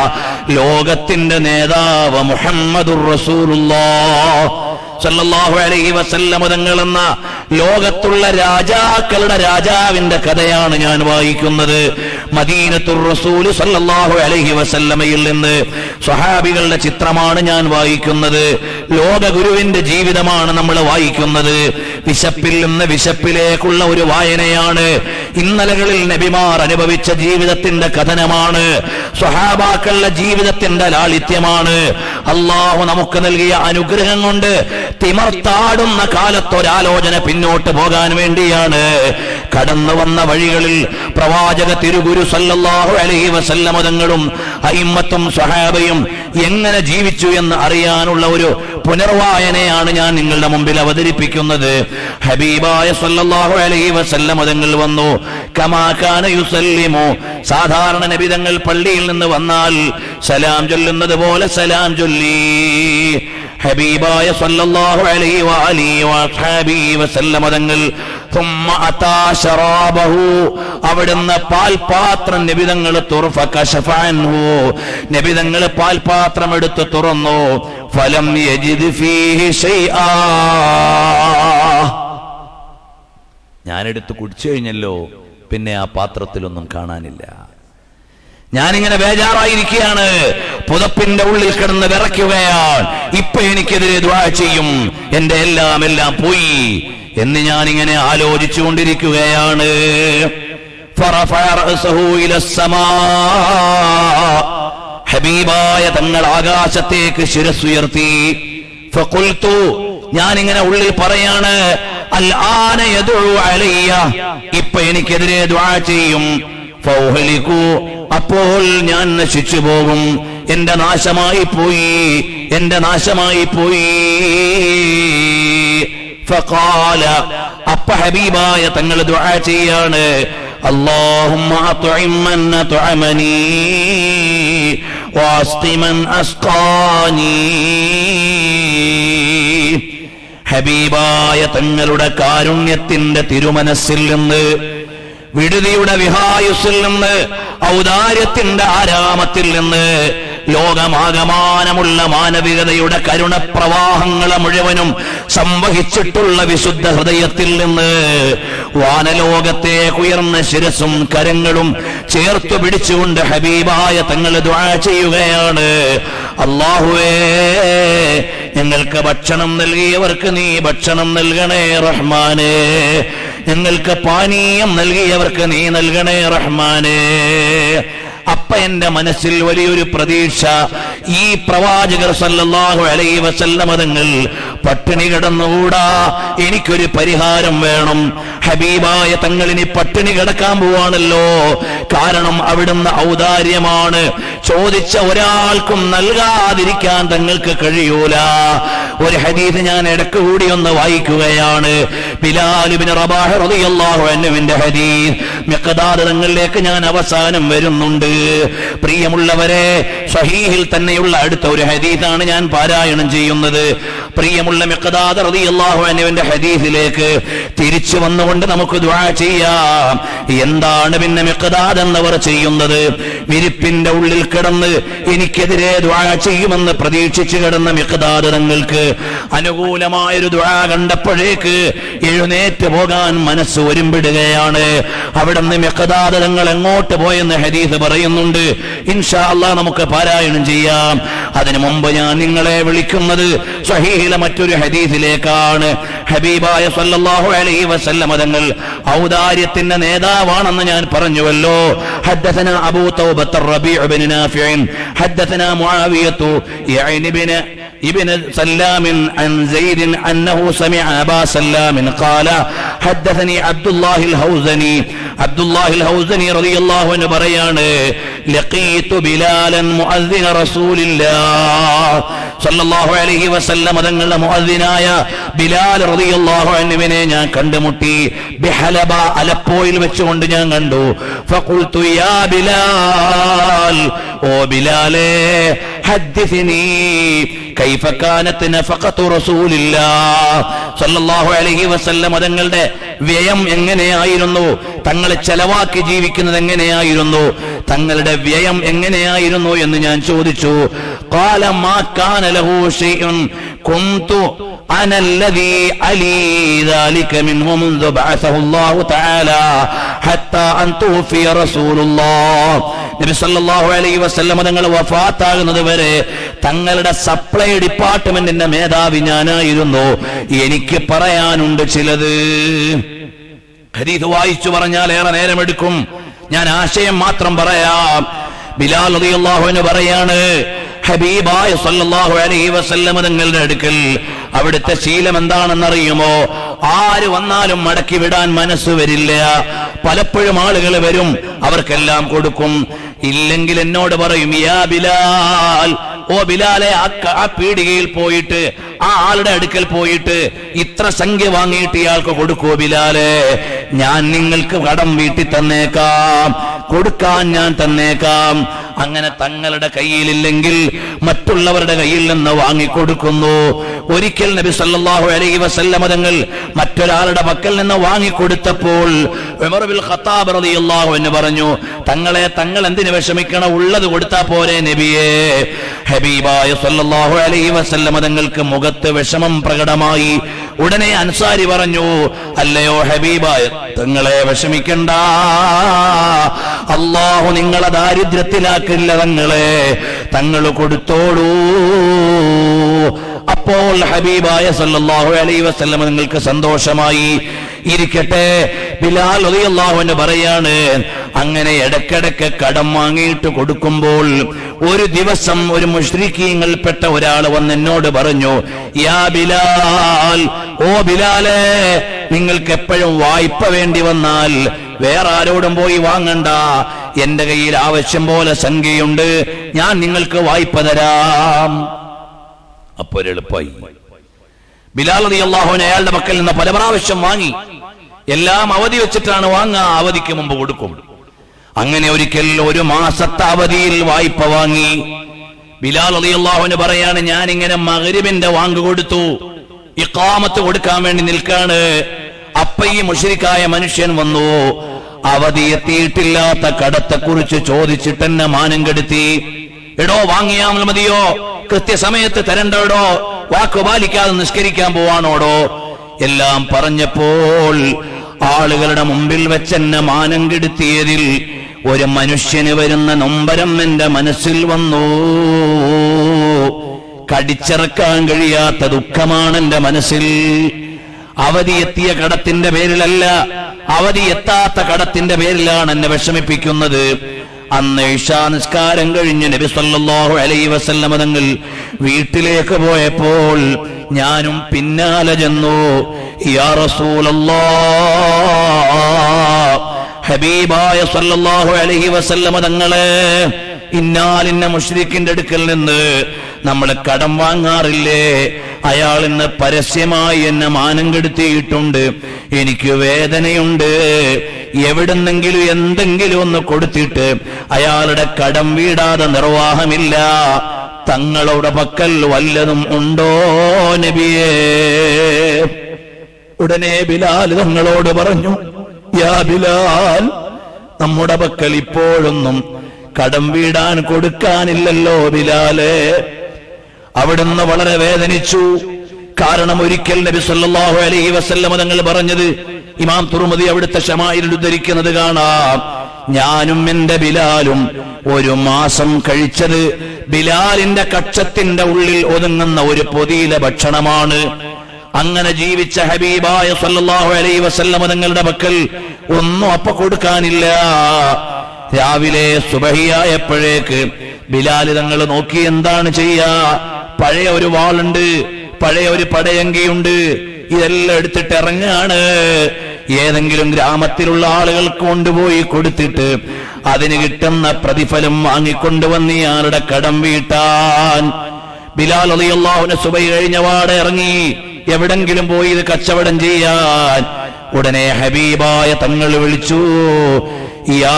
ലോകത്തിന്റെ നേതാവ് മുഹമ്മദുർ റസൂലുള്ളാഹ് സല്ലല്ലാഹു അലൈഹി വസല്ലമ തങ്ങളെന്ന ലോകത്തുള്ള രാജാക്കളുടെ രാജാവിന്റെ കഥയാണ് ഞാൻ വായിക്കുന്നത് മദീനത്തുർ റസൂല് സല്ലല്ലാഹു അലൈഹി വസല്ലമയിൽ നിന്ന് സ്വഹാബികളുടെ ചിത്രമാണ് ഞാൻ വായിക്കുന്നത് ലോക ഗുരുവിന്റെ ജീവിതമാണ് നമ്മൾ വായിക്കുന്നത് വിശപ്പിൽ നിന്ന് വിശപ്പിലേക്കുള്ള ഒരു വായനയാണ് ഇന്നലകളിൽ നബിമാർ അനുഭവിച്ച ജീവിതത്തിന്റെ കഥനമാണ് സ്വഹാബാക്കളുടെ ജീവിതത്തിന്റെ ലാളിത്യമാണ് അള്ളാഹു നമുക്ക് നൽകിയ അനുഗ്രഹം കൊണ്ട് തിമർത്താടുന്ന കാലത്തൊരാലോചന പിന്നോട്ട് പോകാൻ വേണ്ടിയാണ് കടന്നു വന്ന വഴികളിൽ പ്രവാചക തിരുഗുരു സല്ലല്ലാഹു അലൈഹി വസല്ലമതങ്ങളും അയിമ്മത്തും സ്വഹാബയും എങ്ങനെ ജീവിച്ചു എന്ന് അറിയാനുള്ള ഒരു പുനർവായനയാണ് ഞാൻ നിങ്ങളുടെ മുമ്പിൽ അവതരിപ്പിക്കുന്നത് ഹബീബായ സല്ലല്ലാഹു അലൈഹി വസല്ലമതങ്ങൾ വന്നു കമാക്കാന യുസല്ലിമു സാധാരണ നബിതങ്ങൾ പള്ളിയിൽ നിന്ന് വന്നാൽ സലാം ചൊല്ലുന്നത് പോലെ സലാം ചൊല്ലി ഹബീബായ സല്ലല്ലാഹു അലൈഹി വഅലിഹി വഅസ്ഹാബിഹി വസല്ലമ തങ്ങൾ ثم أتى شرابه അവിടുന്ന് പാൽപാത്രം നബിതങ്ങൾ തുറഫ കശഫാൻഹു നബിതങ്ങൾ പാൽപാത്രം എടുത്ത് തുറന്നു ഫലം യജിദ് ഫീഹി ഷൈആ ഞാനെടുത്ത് കുടിച്ചു കഴിഞ്ഞല്ലോ പിന്നെ ആ പാത്രത്തിലൊന്നും കാണാനില്ല ഞാനിങ്ങനെ ബേജാറായിരിക്കുകയാണ് പുതപ്പിന്റെ ഉള്ളിൽ കിടന്ന് വിറയ്ക്കുകയാണ് ഇപ്പൊ എനിക്കെതിരെ ദ്വാ ചെയ്യും എന്റെ എല്ലാം എല്ലാം പോയി എന്ന് ഞാനിങ്ങനെ ആലോചിച്ചു കൊണ്ടിരിക്കുകയാണ് فرفع رأسه إلى السماء. ഹബീബായ തങ്ങൾ ആകാശത്തേക്ക് ശിരസ്സുയർത്തി ഫഖുൽതു ഞാനിങ്ങനെ ഉള്ളിൽ പറയാണ് അൽ ആന യദുഉ അലയ്യ ഇപ്പൊ എനിക്കെതിരെ ദുആ ചെയ്യും ഫൗഹലിക്കു അപ്പോൾ ഞാൻ നശിച്ചു പോകും എന്റെ നാശമായി പോയി എന്റെ നാശമായി പോയി ഫഖാല അപ്പ ഹബീബായ തങ്ങൾ ദുആ ചെയ്യാണ് اللهم أطعم من أطعمني واسق من أسقاني ഹബീബായ തങ്ങളുടെ കാരുണ്യത്തിന്റെ തിരുമനസ്സിൽ നിന്ന് വിടുതിയുടെ വിഹായുസിൽ നിന്ന് ഔദാര്യത്തിന്റെ ആരാമത്തിൽ നിന്ന് ലോകമാകമാനമുള്ള മാനവികതയുടെ കരുണപ്രവാഹങ്ങളെ മുഴുവനും സംവഹിച്ചിട്ടുള്ള വിശുദ്ധ ഹൃദയത്തിൽ നിന്ന് വാനലോകത്തേക്ക് ഉയർന്ന ശിരസും കരങ്ങളും ചേർത്തു പിടിച്ചുകൊണ്ട് ഹബീബായ തങ്ങൾ ദ്വാ ചെയ്യുകയാണ് അള്ളാഹുവേ ഞങ്ങൾക്ക് ഭക്ഷണം നൽകിയവർക്ക് നീ ഭക്ഷണം നൽകണേ റഹ്മാനേ ഞങ്ങൾക്ക് പാനീയം നൽകിയവർക്ക് നീ നൽകണേ റഹ്മാനേ അപ്പ എന്റെ മനസ്സിൽ വലിയൊരു പ്രതീക്ഷ ഈ പ്രവാചകർ സല്ലല്ലാഹു അലൈഹി വസല്ലമ തങ്ങൾ പട്ടിണി കിടന്നുകൂടാ എനിക്കൊരു പരിഹാരം വേണം ഹബീബായ തങ്ങൾ ഇനി പട്ടിണി കിടക്കാൻ പോവാണല്ലോ കാരണം അവിടുന്ന് ഔദാര്യമാണ് ചോദിച്ച ഒരാൾക്കും നൽകാതിരിക്കാൻ തങ്ങൾക്ക് കഴിയൂല ഒരു ഹദീസ് ഞാൻ ഇടക്ക് കൂടി ഒന്ന് വായിക്കുകയാണ് ബിലാലുബിന് റബാഹ് റളിയല്ലാഹു അൻഹുവിന്റെ ഹദീസ് മിഖ്ദാദ് തങ്ങളിലേക്ക് ഞാൻ അവസാനം വരുന്നുണ്ട് പ്രിയമുള്ളവരെ സഹീഹിൽ തന്നെയുള്ള അടുത്ത ഒരു ഹദീസാണ് ഞാൻ പാരായണം ചെയ്യുന്നത് പ്രിയമുള്ള മിഖ്ദാദ് റളിയല്ലാഹു അൻഹുവിന്റെ ഹദീസിലേക്ക് തിരിച്ചു വന്നുകൊണ്ട് നമുക്ക് ദുആ ചെയ്യാം എന്താണ് പിന്നെ മിഖ്ദാദ് എന്നവർ ചെയ്യുന്നത് വിരിപ്പിന്റെ ഉള്ളിൽ കിടന്ന് എനിക്കെതിരെ ദുആ ചെയ്യുമെന്ന് പ്രതീക്ഷിച്ചു കിടന്ന മിഖ്ദാദ് തങ്ങൾക്ക് അനുകൂലമായൊരു ദുആ കണ്ടപ്പോഴേക്ക് എഴുന്നേറ്റ് പോകാൻ മനസ്സ് ഒരുമ്പിടുകയാണ് അവിടെ നിന്ന് മിഖ്ദാദ് തങ്ങൾ എങ്ങോട്ട് പോയെന്ന് ഹദീസ് പറയുന്നുണ്ട് ഇൻഷാ അള്ളാഹ് നമുക്ക് പാരായണം ചെയ്യാം അതിനു മുമ്പ് ഞാൻ നിങ്ങളെ വിളിക്കുന്നത് സ്വഹീഹിലെ മറ്റൊരു ഹദീസിലേക്കാണ് ഹബീബായ സല്ലല്ലാഹു അലൈഹി വസല്ലമ തങ്ങൾ ഔദാര്യത്തിന്റെ നേതാവാണെന്ന് ഞാൻ പറഞ്ഞുവല്ലോ حدثنا أبو توبة الربيع بن نافع حدثنا معاوية يعني بن ابن سلام عن زيد أنه سمع أبا سلام قال حدثني عبد الله الهوزني عبد الله الهوزني رضي الله عنه بريان لقيت بلالا مؤذن رسول الله صلى الله عليه وسلم തങ്ങളുടെ മുഅദ്ദിനായ ബിലാൽ റളിയല്ലാഹു അൻഹുവിനെ ഞാൻ കണ്ടുമുട്ടി ബിഹലബ അലപ്പോയിൽ വെച്ചുകൊണ്ട് ഞാൻ കണ്ടു ഫഖുൽതു യാ ബിലാൽ ഓ ബിലാലേ ഹദ്ദിഥിനി കൈഫ കാനത്ത് നഫഖത്തു റസൂലില്ലാ സല്ലല്ലാഹു അലൈഹി വസല്ലം തങ്ങളുടെ വ്യയം എങ്ങനെയായിരുന്നു തങ്ങളെ ചെലവാക്കി ജീവിക്കുന്നത് എങ്ങനെയായിരുന്നു തങ്ങളുടെ വ്യയം എങ്ങനെയായിരുന്നു എന്ന് ഞാൻ ചോദിച്ചു قال ما كان له شيء كنت أنا الذي علي ذلك منه منذ بعثه الله تعالى حتى أن توفي رسول الله നബി സല്ലല്ലാഹു അലൈഹി വസല്ലം തങ്ങൾ വഫാത്താകുന്നത് വരെ തങ്ങളുടെ സപ്ലൈ ഡിപ്പാർട്ട്മെന്റിന്റെ മേധാവി ഞാനായിരുന്നു എനിക്ക് പറയാനുണ്ട് ചിലത് ഹരീത് വായിച്ചു പറഞ്ഞാൽ ഏറെ നേരമെടുക്കും ഞാൻ ആശയം മാത്രം പറയാം ബിലാൽ റളിയല്ലാഹുവിന് പറയാണ് ഹബീബായ സല്ലല്ലാഹു അലൈഹി വസല്ലം തങ്ങളുടെ അടുക്കൽ അവിടുത്തെ ശീലം എന്താണെന്നറിയുമോ ആര് വന്നാലും മടക്കി വിടാൻ മനസ്സ് വരില്ല പലപ്പോഴും ആളുകൾ വരും അവർക്കെല്ലാം കൊടുക്കും ഇല്ലെങ്കിൽ എന്നോട് പറയും യാ ബിലാൽ ഓ ബിലാലെ ആ ക- ആ പീടികയിൽ പോയിട്ട് ആ ആളുടെ അടുക്കൽ പോയിട്ട് ഇത്ര സംഖ്യ വാങ്ങിയിട്ട് ഇയാൾക്ക് കൊടുക്കൂ ബിലാലെ ഞാൻ നിങ്ങൾക്ക് കടം വീട്ടി തന്നേക്കാം കൊടുക്കാൻ ഞാൻ തന്നേക്കാം അങ്ങനെ തങ്ങളുടെ കയ്യിലില്ലെങ്കിൽ മറ്റുള്ളവരുടെ കയ്യിൽ നിന്ന് വാങ്ങിക്കൊടുക്കുന്നു ഒരിക്കൽ നബി സല്ലല്ലാഹു അലൈഹി വസല്ലമ തങ്ങൾ മറ്റൊരാളുടെ പക്കൽ നിന്ന് വാങ്ങിക്കൊടുത്തപ്പോൾ ഉമർ ബിൻ ഖത്താബ് റളിയല്ലാഹു അൻഹു പറഞ്ഞു തങ്ങളെ തങ്ങൾ എന്തിനു വിഷമിക്കണം ഉള്ളത് കൊടുത്താ പോരെ നബിയെ ഹബീബായ സല്ലല്ലാഹു അലൈഹി വസല്ലമ തങ്ങൾക്ക് മുഖത്ത് വിഷമം പ്രകടമായി ഉടനെ അൻസാരി പറഞ്ഞു അല്ലയോ ഹബീബായ തങ്ങളെ വിഷമിക്കണ്ട അള്ളാഹു നിങ്ങളെ ദാരിദ്ര്യത്തിലാക്കില്ല തങ്ങളെ തങ്ങൾ കൊടുത്തോളൂ അപ്പോൾ ഹബീബായ സല്ലല്ലാഹു അലൈഹി വസല്ലം നിങ്ങൾക്ക് സന്തോഷമായി ഇരിക്കട്ടെ ബിലാൽ റളിയല്ലാഹുവിന് പറയാണ് അങ്ങനെ ഇടക്കിടക്ക് കടം വാങ്ങിയിട്ട് കൊടുക്കുമ്പോൾ ഒരു ദിവസം ഒരു മുഷ്രിക്കീങ്ങൾപ്പെട്ട ഒരാൾ വന്ന് എന്നോട് പറഞ്ഞു യാ ബിലാൽ ഓ ബിലാലെ നിങ്ങൾക്ക് എപ്പോഴും വായ്പ വേണ്ടി വന്നാൽ വേറെ ആരോടും പോയി വാങ്ങണ്ട എന്റെ കയ്യിൽ ആവശ്യം പോലെ സംഖ്യയുണ്ട് ഞാൻ നിങ്ങൾക്ക് വായ്പ തരാം അപ്പോൾ എളുപ്പമായി ബിലാൽ അലി അള്ളാഹുവിനെ അയാളുടെ പക്കൽ നിന്ന് പല പ്രാവശ്യം വാങ്ങി എല്ലാം അവധി വെച്ചിട്ടാണ് വാങ്ങുക അവധിക്ക് മുമ്പ് കൊടുക്കും അങ്ങനെ ഒരിക്കൽ ഒരു മാസത്തെ അവധിയിൽ വായ്പ വാങ്ങി ബിലാൽ അലി അള്ളാഹുവിന് പറയാണ് ഞാൻ ഇങ്ങനെ മകരിബിന്റെ വാങ്ക് കൊടുത്തു ഇക്കാമത്ത് കൊടുക്കാൻ വേണ്ടി നിൽക്കാണ് അപ്പ ഈ മുഷരിക്കായ മനുഷ്യൻ വന്നു അവധി എത്തിയിട്ടില്ലാത്ത കടത്തെക്കുറിച്ച് ചോദിച്ചിട്ട് എന്നെ മാനം കെടുത്തി എടോ വാങ്ങിയാൽ മതിയോ കൃത്യസമയത്ത് തരണ്ടോടോ വാക്ക് പാലിക്കാതെ നിഷ്കരിക്കാൻ പോവാണോടോ എല്ലാം പറഞ്ഞപ്പോൾ ആളുകളുടെ മുമ്പിൽ വെച്ചെന്നെ മാനം കെടുത്തിയതിൽ ഒരു മനുഷ്യന് വരുന്ന നൊമ്പരം എന്റെ മനസ്സിൽ വന്നു കടിച്ചിറക്കാൻ കഴിയാത്ത ദുഃഖമാണ് എന്റെ മനസ്സിൽ അവധി എത്തിയ കടത്തിന്റെ പേരിലല്ല അവധി എത്താത്ത കടത്തിന്റെ പേരിലാണ് എന്നെ വിഷമിപ്പിക്കുന്നത് അന്ന് ഇഷാ നിസ്കാരം കഴിഞ്ഞ് നബി സല്ലല്ലാഹു അലൈഹി വസല്ലമ തങ്ങൾ വീട്ടിലേക്ക് പോയപ്പോൾ ഞാനും പിന്നാലെ ചെന്നു യാ റസൂലല്ലാഹ് ഹബീബായ സല്ലല്ലാഹു അലൈഹി വസല്ലമ തങ്ങളെ ഇന്നാലിന്ന മുഷ്രിക്കിന്റെ അടുക്കൽ നിന്ന് നമ്മൾ കടം വാങ്ങാറില്ലേ അയാൾ ഇന്ന് പരസ്യമായി എന്നെ മാനം കെടുത്തിയിട്ടുണ്ട് എനിക്ക് വേദനയുണ്ട് എവിടുന്നെങ്കിലും എന്തെങ്കിലും ഒന്ന് കൊടുത്തിട്ട് അയാളുടെ കടം വീടാതെ നിർവാഹമില്ല തങ്ങളുടെ പക്കൽ വല്ലതും ഉണ്ടോ നബിയേ ഉടനെ ബിലാൽ തങ്ങളോട് പറഞ്ഞു യാ ബിലാൽ നമ്മുടെ പക്കൽ ഇപ്പോഴൊന്നും കടം വീടാൻ കൊടുക്കാനില്ലല്ലോ ബിലാലെ അവിടുന്ന് വളരെ വേദനിച്ചു കാരണം ഒരിക്കൽ നബി സല്ലല്ലാഹു അലൈഹി വസല്ലമ തങ്ങൾ പറഞ്ഞത് ഇമാം തുറമതി അവിടുത്തെ ഷമായിൽ ഉദ്ധരിക്കുന്നത് കാണാം ഞാനും എന്റെ ബിലാലും ഒരു മാസം കഴിച്ചത് ബിലാലിന്റെ കക്ഷത്തിന്റെ ഉള്ളിൽ ഒതുങ്ങുന്ന ഒരു പൊതിയിലെ ഭക്ഷണമാണ് അങ്ങനെ ജീവിച്ച ഹബീബായ സല്ലല്ലാഹു അലൈഹി വസല്ലമ തങ്ങളുടെ പക്കൽ ഒന്നും അപ്പ കൊടുക്കാനില്ല രാവിലെ സുബഹിയായപ്പോഴേക്ക് ബിലാല് തങ്ങൾ നോക്കി എന്താണ് ചെയ്യാ പഴയ ഒരു വാളുണ്ട് പഴയ ഒരു പടയങ്കിയുണ്ട് ഇതെല്ലാം എടുത്തിട്ട് ഇറങ്ങാണ് ഏതെങ്കിലും ഗ്രാമത്തിലുള്ള ആളുകൾക്ക് കൊണ്ടുപോയി കൊടുത്തിട്ട് അതിന് കിട്ടുന്ന പ്രതിഫലം വാങ്ങിക്കൊണ്ടുവന്ന് ഇയാളുടെ കടം വീട്ടാൻ ബിലാൽ അലിയല്ലാഹുവിന് സുബൈ കഴിഞ്ഞവാടെ ഇറങ്ങി എവിടെങ്കിലും പോയി ഇത് കച്ചവടം ചെയ്യാൻ ഉടനെ ഹബീബായ തങ്ങൾ വിളിച്ചു യാ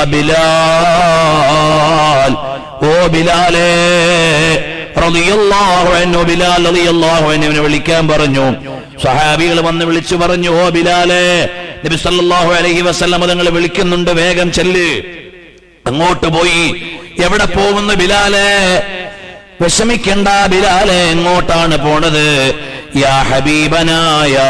ബിലാൽ ഓ ബിലാലേ റളിയല്ലാഹു അൻഹു ബിലാൽ റളിയല്ലാഹു അൻഹുവിനെ വിളിക്കാൻ പറഞ്ഞു സഹാബികൾ വന്ന് വിളിച്ചു പറഞ്ഞു ഓ ബിലാലേ നബി സല്ലല്ലാഹു അലൈഹി വസല്ലം തങ്ങൾ വിളിക്കുന്നുണ്ട് വേഗം ചെല്ല് അങ്ങോട്ട് പോയി എവിടെ പോകുന്നു ബിലാലെ വിഷമിക്കണ്ട ബിലാലെ എങ്ങോട്ടാണ് പോണത് യാ ഹബീബന യാ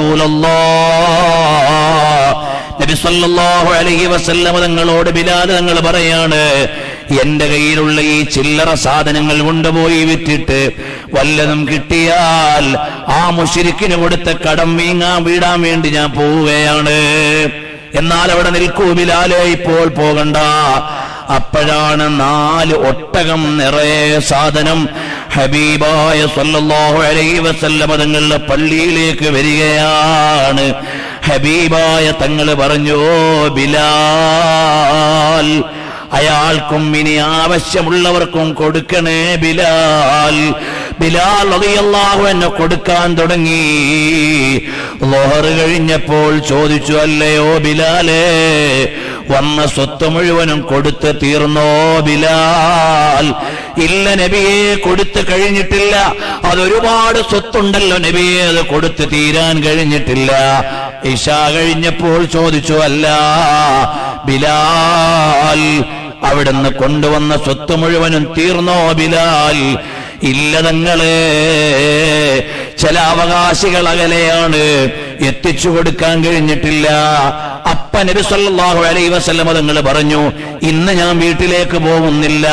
റസൂലല്ലാഹ് നബി സല്ലല്ലാഹു അലൈഹി വസല്ലം തങ്ങളോട് ബിലാൽ തങ്ങൾ പറയാണ് എന്റെ കയ്യിലുള്ള ഈ ചില്ലറ സാധനങ്ങൾ കൊണ്ടുപോയി വിറ്റിട്ട് വല്ലതും കിട്ടിയാൽ ആ മുഷിരിക്കിന് കൊടുത്ത കടം വീങ്ങാൻ വീടാൻ വേണ്ടി ഞാൻ പോവുകയാണ് എന്നാൽ അവിടെ നിൽക്കൂ ബിലാലെ ഇപ്പോൾ പോകണ്ട അപ്പോഴാണ് നാല് ഒട്ടകം നിറയെ സാധനം ഹബീബായ സല്ലല്ലാഹു അലൈഹി വസല്ലമ തങ്ങളുടെ പള്ളിയിലേക്ക് വരികയാണ് ഹബീബായ തങ്ങൾ പറഞ്ഞു "ഓ ബിലാൽ അയാൾക്കും ഇനി ആവശ്യമുള്ളവർക്കും കൊടുക്കണേ ബിലാൽ ബിലാൽ റളിയല്ലാഹു എന്നെ കൊടുക്കാൻ തുടങ്ങി ലോഹറ് കഴിഞ്ഞപ്പോൾ ചോദിച്ചു അല്ലയോ ബിലാലേ വന്ന സ്വത്ത് മുഴുവനും കൊടുത്ത് തീർന്നോ ബിലാൽ ഇല്ല നബിയെ കൊടുത്തു കഴിഞ്ഞിട്ടില്ല അതൊരുപാട് സ്വത്തുണ്ടല്ലോ നബിയെ അത് കൊടുത്തു തീരാൻ കഴിഞ്ഞിട്ടില്ല ഇഷ കഴിഞ്ഞപ്പോൾ ചോദിച്ചു അല്ല ബിലാൽ അവിടുന്ന് കൊണ്ടുവന്ന സ്വത്ത് മുഴുവനും തീർന്നോ ബിലാൽ ഇല്ലതങ്ങളെ ചില അവകാശികൾ അകലെയാണ് എത്തിച്ചു കൊടുക്കാൻ കഴിഞ്ഞിട്ടില്ല അപ്പ നബി സല്ലല്ലാഹു അലൈഹി വസല്ലം തങ്ങൾ പറഞ്ഞു ഇന്ന് ഞാൻ വീട്ടിലേക്ക് പോകുന്നില്ല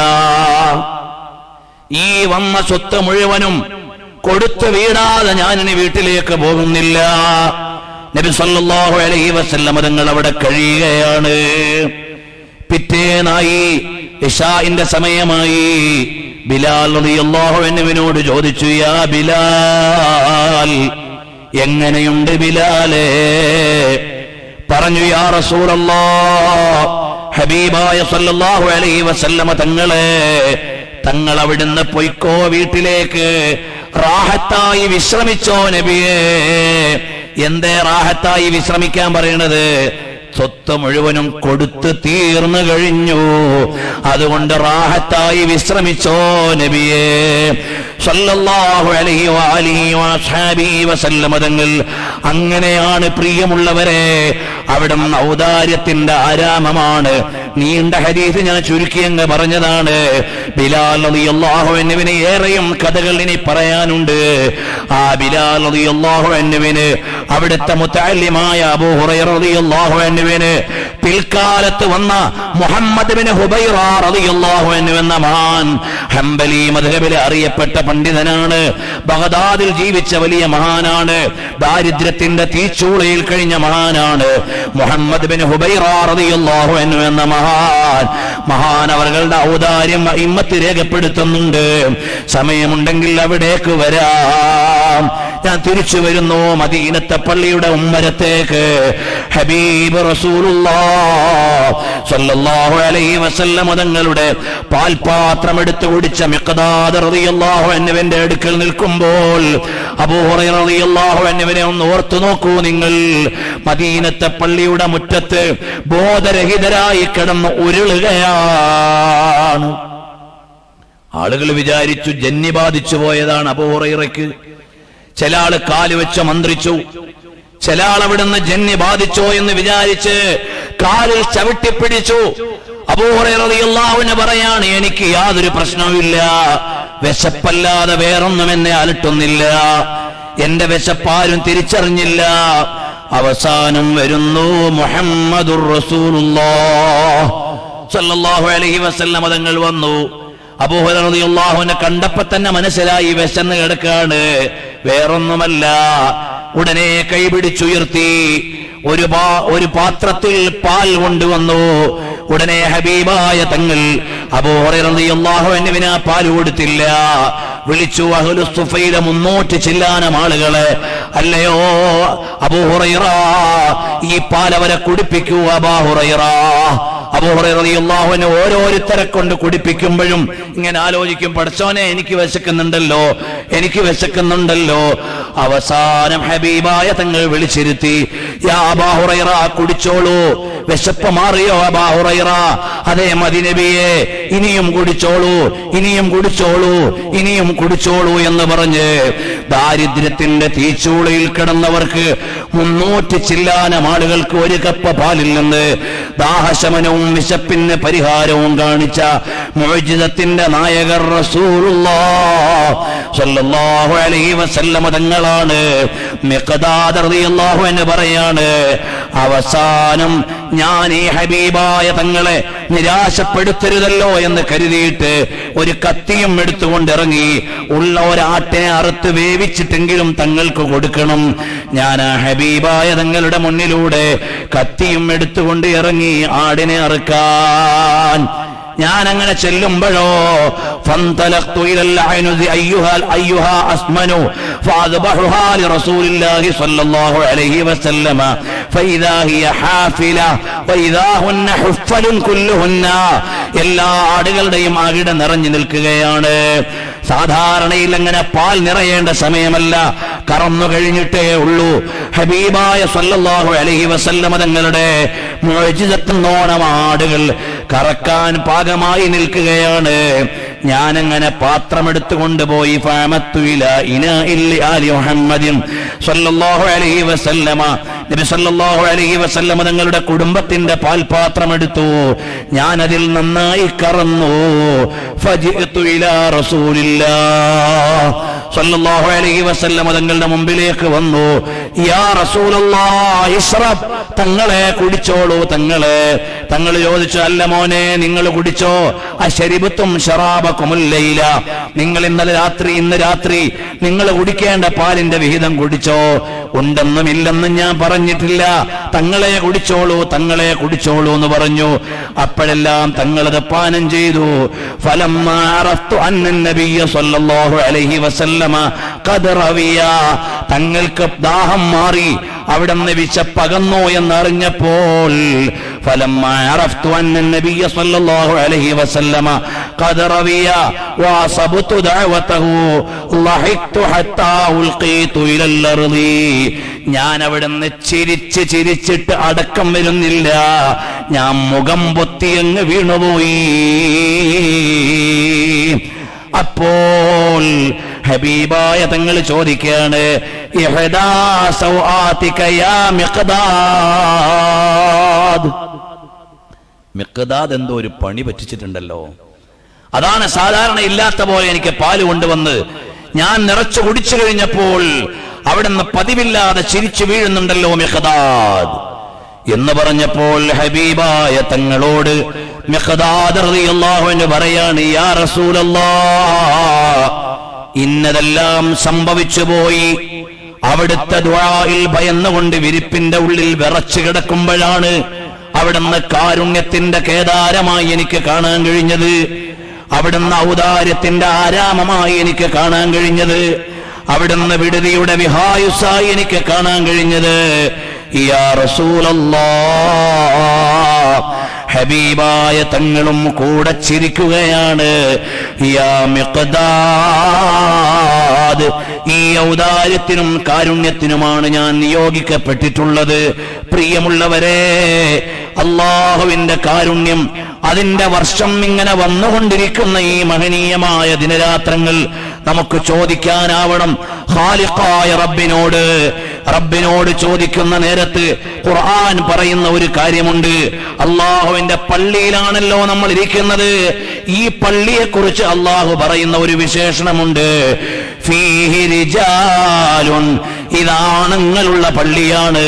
ഈ വന്ന സ്വത്ത് മുഴുവനും കൊടുത്തു വീടാതെ ഞാൻ ഇനി വീട്ടിലേക്ക് പോകുന്നില്ല നബി സല്ലല്ലാഹു അലൈഹി വസല്ലം തങ്ങൾ അവിടെ കഴിയുകയാണ് പിറ്റേന്നായി ഇഷാഇന്റെ സമയമായി ബിലാൽ റളിയല്ലാഹു അൻഹുവിനോട് ചോദിച്ചു യാ ബിലാൽ എങ്ങനെയുണ്ട് ബിലാലേ പറഞ്ഞു യാ റസൂലല്ലാ ഹബീബായ സല്ലല്ലാഹു അലൈഹി വസല്ലമ തങ്ങളെ തങ്ങൾ അവിടുന്ന് പൊയ്ക്കോ വീട്ടിലേക്ക് റാഹത്തായി വിശ്രമിച്ചോ നബിയേ എന്തേ റാഹത്തായി വിശ്രമിക്കാൻ പറയണത് സ്വത്ത് മുഴുവനും കൊടുത്ത് തീർന്നു കഴിഞ്ഞു അതുകൊണ്ട് റാഹത്തായി വിശ്രമിച്ചോ നബിയേ സല്ലല്ലാഹു അലൈഹി വഅലിഹി വഅസ്ഹാബിഹി വസല്ലമ തങ്ങൾ അങ്ങനെയാണ് പ്രിയമുള്ളവരെ അവിടെ ഔദാര്യത്തിന്റെ ആരാമമാണ് നീണ്ട ഹദീസ് ഞാൻ ചുരുക്കി അങ്ങ് പറഞ്ഞതാണ് ബിലാൽ റളിയല്ലാഹു അൻഹുവിന് ഏറെയും കഥകൾ ഇനി പറയാനുണ്ട് ആ ബിലാൽ റളിയല്ലാഹു അൻഹുവിന് അവിടുത്തെ മുത്തല്ലിമായ അബൂ ഹുറൈറ റളിയല്ലാഹു അൻഹുവിന് പിൽക്കാലത്ത് വന്ന മുഹമ്മദ് ബിൻ ഹുബൈറ റളിയല്ലാഹു അൻഹു എന്ന മഹാൻ ഹംബലി മദ്ഹബിലെ അറിയപ്പെട്ട പണ്ഡിതനാണ് ബഗദാദിൽ ജീവിച്ച വലിയ മഹാനാണ് ദാരിദ്ര്യത്തിന്റെ തീച്ചൂളയിൽ കഴിഞ്ഞ മഹാനാണ് മുഹമ്മദ് ബിൻ ഹുബൈറ റളിയല്ലാഹു അൻഹു എന്ന മഹാൻ മഹാൻ അവരുടെ ഔദാര്യം ഇമ്മത്ത് രേഖപ്പെടുത്തുന്നുണ്ട് സമയമുണ്ടെങ്കിൽ അവിടേക്ക് വരാം ഞാൻ തിരിച്ചു വരുന്നു മദീനത്തെ പള്ളിയുടെ ഉമ്മരത്തേക്ക് ഹബീബ് റസൂലുള്ളാഹു അലൈഹി വസല്ലം തങ്ങളുടെ പാൽപാത്രം എടുത്തു കുടിച്ച മിഖദാദ് റളിയല്ലാഹു അൻഹുവിന്റെ അടുക്കൽ നിൽക്കുമ്പോൾ അബൂ ഹുറൈറ റളിയല്ലാഹു അൻഹുവിനെ ഒന്ന് ഓർത്തു നോക്കൂ നിങ്ങൾ മദീനത്തെ പള്ളിയുടെ മുറ്റത്ത് ബോധരഹിതരായി കിടന്ന് ഉരുളുകയാണ് ആളുകൾ വിചാരിച്ചു ജന്നി ബാധിച്ചു പോയതാണ് അബൂറൈറയ്ക്ക് ചില ആള് കാല് വെച്ച് മന്ത്രിച്ചു ചില ആൾ അവിടുന്ന് ജന്നി ബാധിച്ചോ എന്ന് വിചാരിച്ച് കാലിൽ ചവിട്ടിപ്പിടിച്ചു അബൂറൈറിയാവുന്ന പറയാണ് എനിക്ക് യാതൊരു പ്രശ്നവുമില്ല വിശപ്പല്ലാതെ വേറൊന്നും എന്നെ അലട്ടുന്നില്ല എന്റെ വിശപ്പാരും തിരിച്ചറിഞ്ഞില്ല അവസാനം വരുന്നു മുഹമ്മദുർ റസൂലുള്ളാഹ് സല്ലല്ലാഹു അലൈഹി വസല്ലം തങ്ങൾ വന്നു അബൂഹുനെ കണ്ടപ്പോ തന്നെ മനസ്സിലായി വിശന്ന് കിടക്കാണ് വേറൊന്നുമല്ല ഉടനെ കൈപിടിച്ചുയർത്തി ഒരു പാ ഒരു പാത്രത്തിൽ പാൽ കൊണ്ടുവന്നു ഉടനെ ഹബീബായ തങ്ങൾ അബൂഹുറു എന്നിവന് ആ പാൽ കൊടുത്തില്ല വിളിച്ചു അഹുലുസ്തുഫയിലെ മുന്നൂറ്റി ചില്ലാനം ആളുകളെ അല്ലയോ അബൂഹുറൈറ ഈ പാൽ അവരെ കുടിപ്പിക്കൂ അബാഹുറൈറ അബൂഹുറൈറിയാഹുവിനെ ഓരോരുത്തരെ കൊണ്ട് കുടിപ്പിക്കുമ്പോഴും ഇങ്ങനെ ആലോചിക്കും പഠിച്ചോനെ എനിക്ക് വിശക്കുന്നുണ്ടല്ലോ എനിക്ക് വിശക്കുന്നുണ്ടല്ലോ അവസാനം ഹബീബായ തങ്ങൾ വിളിച്ചിരുത്തി യാ അബാഹുറൈറ കുടിച്ചോളൂ വിശപ്പ് മാറിയോ അബാ ഹുറൈറ അതേ മദിനബിയെ ഇനിയും കുടിച്ചോളൂ ഇനിയും കുടിച്ചോളൂ ഇനിയും കുടിച്ചോളൂ എന്ന് പറഞ്ഞ് ദാരിദ്ര്യത്തിന്റെ തീച്ചൂളയിൽ കിടന്നവർക്ക് മുന്നൂറ്റി ചില്ലാനം ആളുകൾക്ക് ഒരു കപ്പ് പാലിൽ നിന്ന് ദാഹശമനവും വിശപ്പിന് പരിഹാരവും കാണിച്ച മോചിതത്തിന്റെ നായകർ റസൂലുള്ളാഹ് സ്വല്ലല്ലാഹു അലൈഹി വസല്ലമ തങ്ങളാണ് മിഖ്ദാദ് റളിയല്ലാഹു എന്ന് പറയാണ് അവസാനം ഞാൻ ഈ ഹബീബായ തങ്ങളെ നിരാശപ്പെടുത്തരുതല്ലോ എന്ന് കരുതിയിട്ട് ഒരു കത്തിയും എടുത്തുകൊണ്ടിറങ്ങി ഉള്ള ഒരാട്ടിനെ അറുത്ത് വേവിച്ചിട്ടെങ്കിലും തങ്ങൾക്ക് കൊടുക്കണം ഞാൻ ആ ഹബീബായ തങ്ങളുടെ മുന്നിലൂടെ കത്തിയും എടുത്തുകൊണ്ട് ഇറങ്ങി ആടിനെ അറുക്കാൻ ഞാൻ അങ്ങനെ ചെല്ലുമ്പോഴോ فانطلقت الى العنز ايها ايها اسمن فاذبحها لرسول الله صلى الله عليه وسلم فاذا هي حافله واذا هن حفل كلهن എല്ലാ ആടുകളുടെയും അകിട നിറഞ്ഞു നിൽക്കുകയാണ് സാധാരണയിൽ അങ്ങനെ പാൽ നിറയേണ്ട സമയമല്ല കറന്നു കഴിഞ്ഞിട്ടേ ഉള്ളൂ ഹബീബായ സല്ലല്ലാഹു അലൈഹി വസല്ലമ തങ്ങളുടെ മുഅ്ജിസത്തുന്നോണം ആടുകൾ കറക്കാൻ പാകമായി നിൽക്കുകയാണ് ഞാനങ്ങനെ പാത്രമെടുത്തു കൊണ്ടുപോയി ഫാമത്തുയില ഇന ഇല്ലി ആലി മുഹമ്മദിൻ സല്ലല്ലാഹു അലൈഹി വസല്ലമ നബി സല്ലല്ലാഹു അലൈഹി വസല്ലമ തങ്ങളുടെ കുടുംബത്തിന്റെ പാൽപാത്രം എടുത്തു ഞാൻ അതിൽ നന്നായി കറന്നു ഫജിഅ്തു ഇലാ റസൂലില്ലാഹ് സല്ലല്ലാഹു അലൈഹി വസല്ലമ തങ്ങളുടെ മുമ്പിലേക്ക് വന്നു യാ റസൂലല്ലാഹ് ഇശ്റബ് തങ്ങളെ കുടിച്ചോളൂ തങ്ങളെ തങ്ങൾ ചോദിച്ചു അല്ല മോനെ നിങ്ങൾ കുടിച്ചോ അശരിബത്തും ഷറാബക്കുമുല്ലയില നിങ്ങൾ ഇന്നലെ രാത്രി ഇന്ന് രാത്രി നിങ്ങൾ കുടിക്കേണ്ട പാലിന്റെ വിഹിതം കുടിച്ചോ ഉണ്ടെന്നും ഇല്ലെന്നും ഞാൻ പറഞ്ഞിട്ടില്ല തങ്ങളെ കുടിച്ചോളൂ തങ്ങളെ കുടിച്ചോളൂ എന്ന് പറഞ്ഞു അപ്പോഴെല്ലാം തങ്ങളത് പാനം ചെയ്തു ഫലം അലൈഹി വസല്ലമ ഖദ് റവിയ തങ്ങൾക്ക് ദാഹം മാറി അവിടെ നിന്ന് വിശപ്പകന്നു എന്നറിഞ്ഞപ്പോൾ فلما عرفت أن النبي صلى الله عليه وسلم قد روي وعصبت دعوته ضحكت حتى ألقيت إلى الأرض ഞാൻ അവിടെ നിന്ന് ചിരിച്ച് ചിരിച്ചിട്ട് അടക്കം വരുന്നില്ല ഞാൻ മുഖം പൊത്തിയങ്ങ് വീണുപോയി അപ്പോൾ ഹബീബായ തങ്ങൾ ചോദിക്കുകയാണ് ഇഹ്ദാ സൗആതിക യാ മിഖ്ദാദ് മിഖ്ദാദ് എന്തോ ഒരു പണി പറ്റിച്ചിട്ടുണ്ടല്ലോ അതാണ് സാധാരണ ഇല്ലാത്ത പോലെ എനിക്ക് പാല് കൊണ്ടുവന്ന് ഞാൻ നിറച്ചു കുടിച്ചു കഴിഞ്ഞപ്പോൾ അവിടുന്ന് പതിവില്ലാതെ ചിരിച്ചു വീഴുന്നുണ്ടല്ലോ മിഖ്ദാദ് എന്ന് പറഞ്ഞപ്പോൾ ഹബീബായ തങ്ങളോട് മിഖ്ദാദ് റളിയല്ലാഹു അൻഹു പറയാണ് യാ റസൂലല്ലാഹ് ഇന്നതെല്ലാം സംഭവിച്ചു പോയി അവിടുത്തെ ദ്വായിൽ ഭയന്നുകൊണ്ട് വിരിപ്പിന്റെ ഉള്ളിൽ വിറച്ചു കിടക്കുമ്പോഴാണ് അവിടുന്ന് കാരുണ്യത്തിന്റെ കേദാരമായി എനിക്ക് കാണാൻ കഴിഞ്ഞത് അവിടുന്ന് ഔദാര്യത്തിന്റെ ആരാമമായി എനിക്ക് കാണാൻ കഴിഞ്ഞത് അവിടുന്ന് വിടുതിയുടെ വിഹായുസായി എനിക്ക് കാണാൻ കഴിഞ്ഞത് യാ റസൂലല്ലാഹ് ഹബീബായ തങ്ങളും കൂടെ ചിരിക്കുകയാണ് യാ മിഖ്ദാദ് ഈ ഔദാര്യത്തിനും കാരുണ്യത്തിനുമാണ് ഞാൻ നിയോഗിക്കപ്പെട്ടിട്ടുള്ളത് പ്രിയമുള്ളവരെ അള്ളാഹുവിന്റെ കാരുണ്യം അതിന്റെ വർഷം ഇങ്ങനെ വന്നുകൊണ്ടിരിക്കുന്ന ഈ മഹനീയമായ ദിനരാത്രങ്ങൾ നമുക്ക് ചോദിക്കാനാവണം ഖാലിഖായ റബ്ബിനോട് റബ്ബിനോട് ചോദിക്കുന്ന നേരത്ത് ഖുർആൻ പറയുന്ന ഒരു കാര്യമുണ്ട് അള്ളാഹുവിന്റെ പള്ളിയിലാണല്ലോ നമ്മൾ ഇരിക്കുന്നത് ഈ പള്ളിയെ കുറിച്ച് അള്ളാഹു പറയുന്ന ഒരു വിശേഷണമുണ്ട് ഫീഹി റിജാലുൻ ഇതാണുങ്ങളുള്ള പള്ളിയാണ്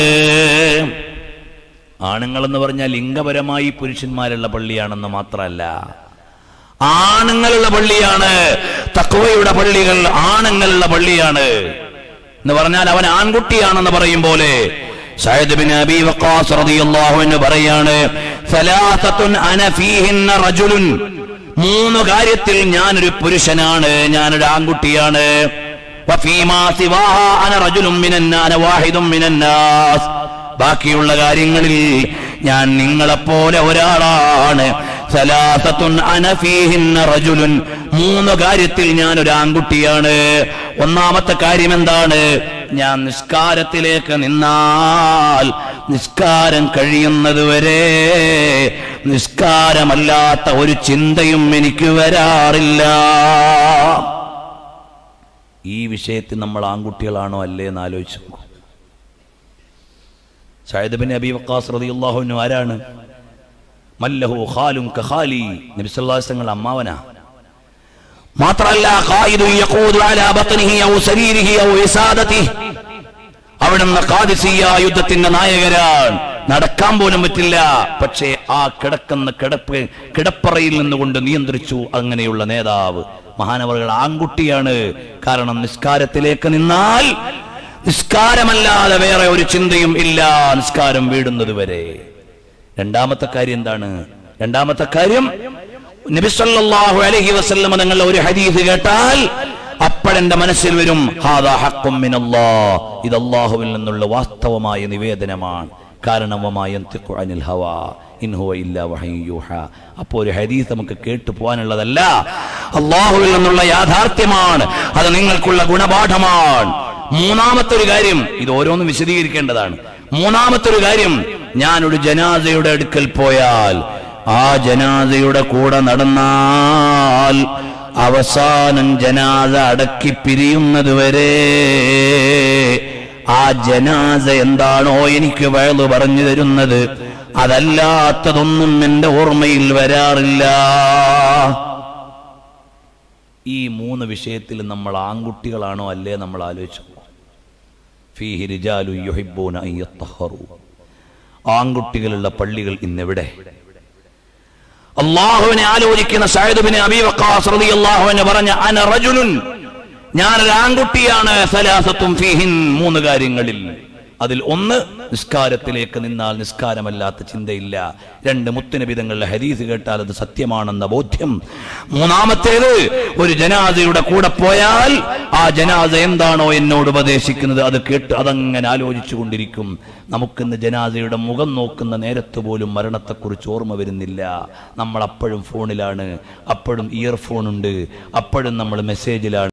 ആണുങ്ങൾ എന്ന് പറഞ്ഞാൽ ലിംഗപരമായി പുരുഷന്മാരുള്ള പള്ളിയാണെന്ന് മാത്രമല്ല ആണുങ്ങളുള്ള പള്ളിയാണ് തക്വയുടെ പള്ളികൾ ആണുങ്ങളുള്ള പള്ളിയാണ് എന്ന് പറഞ്ഞാൽ അവൻ ആൺകുട്ടിയാണെന്ന് പറയും പോലെ സയ്യിദ് ബിൻ അബി വഖാസ് റളിയല്ലാഹു അൻഹു പറയാണ് സലാസത്തുൻ അന ഫീഹിന്ന റജുലുൻ മൂന്ന് കാര്യത്തിൽ ഞാനൊരു പുരുഷനാണ് ഞാനൊരു ആൺകുട്ടിയാണ് വഫീമാ സിവാഹ അന റജുലുൻ മിനന്നാ അന വാഹിദും മിനന്നാസ് ബാക്കിയുള്ള കാര്യങ്ങളിൽ ഞാൻ നിങ്ങളെപ്പോലെ ഒരാളാണ് സലാസത്തുൻ അനഫീഹിന്ന റജുലുൻ മൂന്ന് കാര്യത്തിൽ ഞാൻ ഒരു ആൺകുട്ടിയാണ് ഒന്നാമത്തെ കാര്യം എന്താണ് ഞാൻ നിസ്കാരത്തിലേക്ക് നിന്നാൽ നിസ്കാരം കഴിയുന്നതുവരെ നിസ്കാരമല്ലാത്ത ഒരു ചിന്തയും എനിക്ക് വരാറില്ല ഈ വിഷയത്തിൽ നമ്മൾ ആൺകുട്ടികളാണോ അല്ലേ എന്ന് ആലോചിച്ചു നോക്കൂ. സയ്യിദ് ബിൻ അബി വക്കാസ് റളിയല്ലാഹു അൻഹു ആരാണ് മല്ലഹു ഖാലും കഖാലി നബി സല്ലല്ലാഹു അലൈഹി വസല്ലം അമ്മാവനാ മാത്രമല്ല ഖായിദു യഖൂദു അലാ ബത്നിഹി ഔ സരീരിഹി ഔ ഇസാദതിഹി അവിടുന്ന് ഖാദിസിയ യുദ്ധത്തിന്റെ നായകരാണ് നടക്കാൻ പോലും പറ്റില്ല പക്ഷേ ആ കിടക്കുന്ന കിടപ്പ് കിടപ്പറയിൽ നിന്നുകൊണ്ട് നിയന്ത്രിച്ചു അങ്ങനെയുള്ള നേതാവ് മഹാനവറുകൾ ആൺകുട്ടിയാണ് കാരണം നിസ്കാരത്തിലേക്ക് നിന്നാൽ നിസ്കാരമല്ലാതെ വേറെ ഒരു ചിന്തയും ഇല്ല നിസ്കാരം വീടുന്നത് വരെ രണ്ടാമത്തെ കാര്യം എന്താണ് രണ്ടാമത്തെ കാര്യം നബിസല്ലാഹു അലഹി വസല്ലമ തങ്ങളുടെ ഒരു ഹദീസ് കേട്ടാൽ അപ്പോഴെന്റെ മനസ്സിൽ വരും ഹാദാ ഹഖ്ഖും മിനല്ലാഹ്. ഇത് അള്ളാഹുവിൽ നിന്നുള്ള വാസ്തവമായ നിവേദനമാണ് കാരണം വമാ യന്തിഖു അനിൽ ഹവാ ഇൻ ഹുവ ഇല്ലാ വഹയ്യു യൂഹാ. അപ്പോൾ ഒരു ഹദീസ് നമുക്ക് കേട്ടു പോകാനുള്ളതല്ല അള്ളാഹുവിൽ നിന്നുള്ള യാഥാർത്ഥ്യമാണ് അത് നിങ്ങൾക്കുള്ള ഗുണപാഠമാണ് മൂന്നാമത്തെ ഒരു കാര്യം ഇത് ഓരോന്നും വിശദീകരിക്കേണ്ടതാണ് മൂന്നാമത്തെ ഒരു കാര്യം ഞാൻ ഒരു ജനാസയുടെ അടുക്കൽ പോയാൽ ആ ജനാസയുടെ കൂടെ നടന്നാൽ അവസാനം ജനാസ അടക്കി പിരിയുന്നത് വരെ ആ ജനാസ എന്താണോ എനിക്ക് വയലു പറഞ്ഞു തരുന്നത് അതല്ലാത്തതൊന്നും എന്റെ ഓർമ്മയിൽ വരാറില്ല ഈ മൂന്ന് വിഷയത്തിൽ നമ്മൾ ആൺകുട്ടികളാണോ അല്ലേ നമ്മൾ ആലോചിച്ചു ഫീഹി റിജാലു യുഹിബ്ബൂന അൻ യത്തഹറു. ആൺകുട്ടികളുള്ള പള്ളികൾ ഇന്നെവിടെ അള്ളാഹുവിനെ ആലോചിക്കുന്ന സയ്യിദ്ബിന് അബീ വഖാസ് റളിയല്ലാഹു അൻഹു പറഞ്ഞ അന റജുലുൻ ഞാനൊരു ആൺകുട്ടിയാണ് സലാസത്തും ഫീഹിൻ മൂന്ന് കാര്യങ്ങളിൽ അതിൽ ഒന്ന് നിസ്കാരത്തിലേക്ക് നിന്നാൽ നിസ്കാരമല്ലാത്ത ചിന്തയില്ല രണ്ട് മുത്തുനബിതങ്ങളുടെ ഹരീസ് കേട്ടാൽ അത് സത്യമാണെന്ന ബോധ്യം മൂന്നാമത്തേത് ഒരു ജനാസയുടെ കൂടെ പോയാൽ ആ ജനാസ എന്താണോ എന്നോട് ഉപദേശിക്കുന്നത് അത് കേട്ട് അതങ്ങനെ ആലോചിച്ചു കൊണ്ടിരിക്കും നമുക്കിന്ന് ജനാസയുടെ മുഖം നോക്കുന്ന നേരത്ത് പോലും മരണത്തെക്കുറിച്ച് ഓർമ്മ വരുന്നില്ല നമ്മൾ അപ്പോഴും ഫോണിലാണ് അപ്പോഴും ഇയർഫോൺ ഉണ്ട് അപ്പോഴും നമ്മൾ മെസ്സേജിലാണ്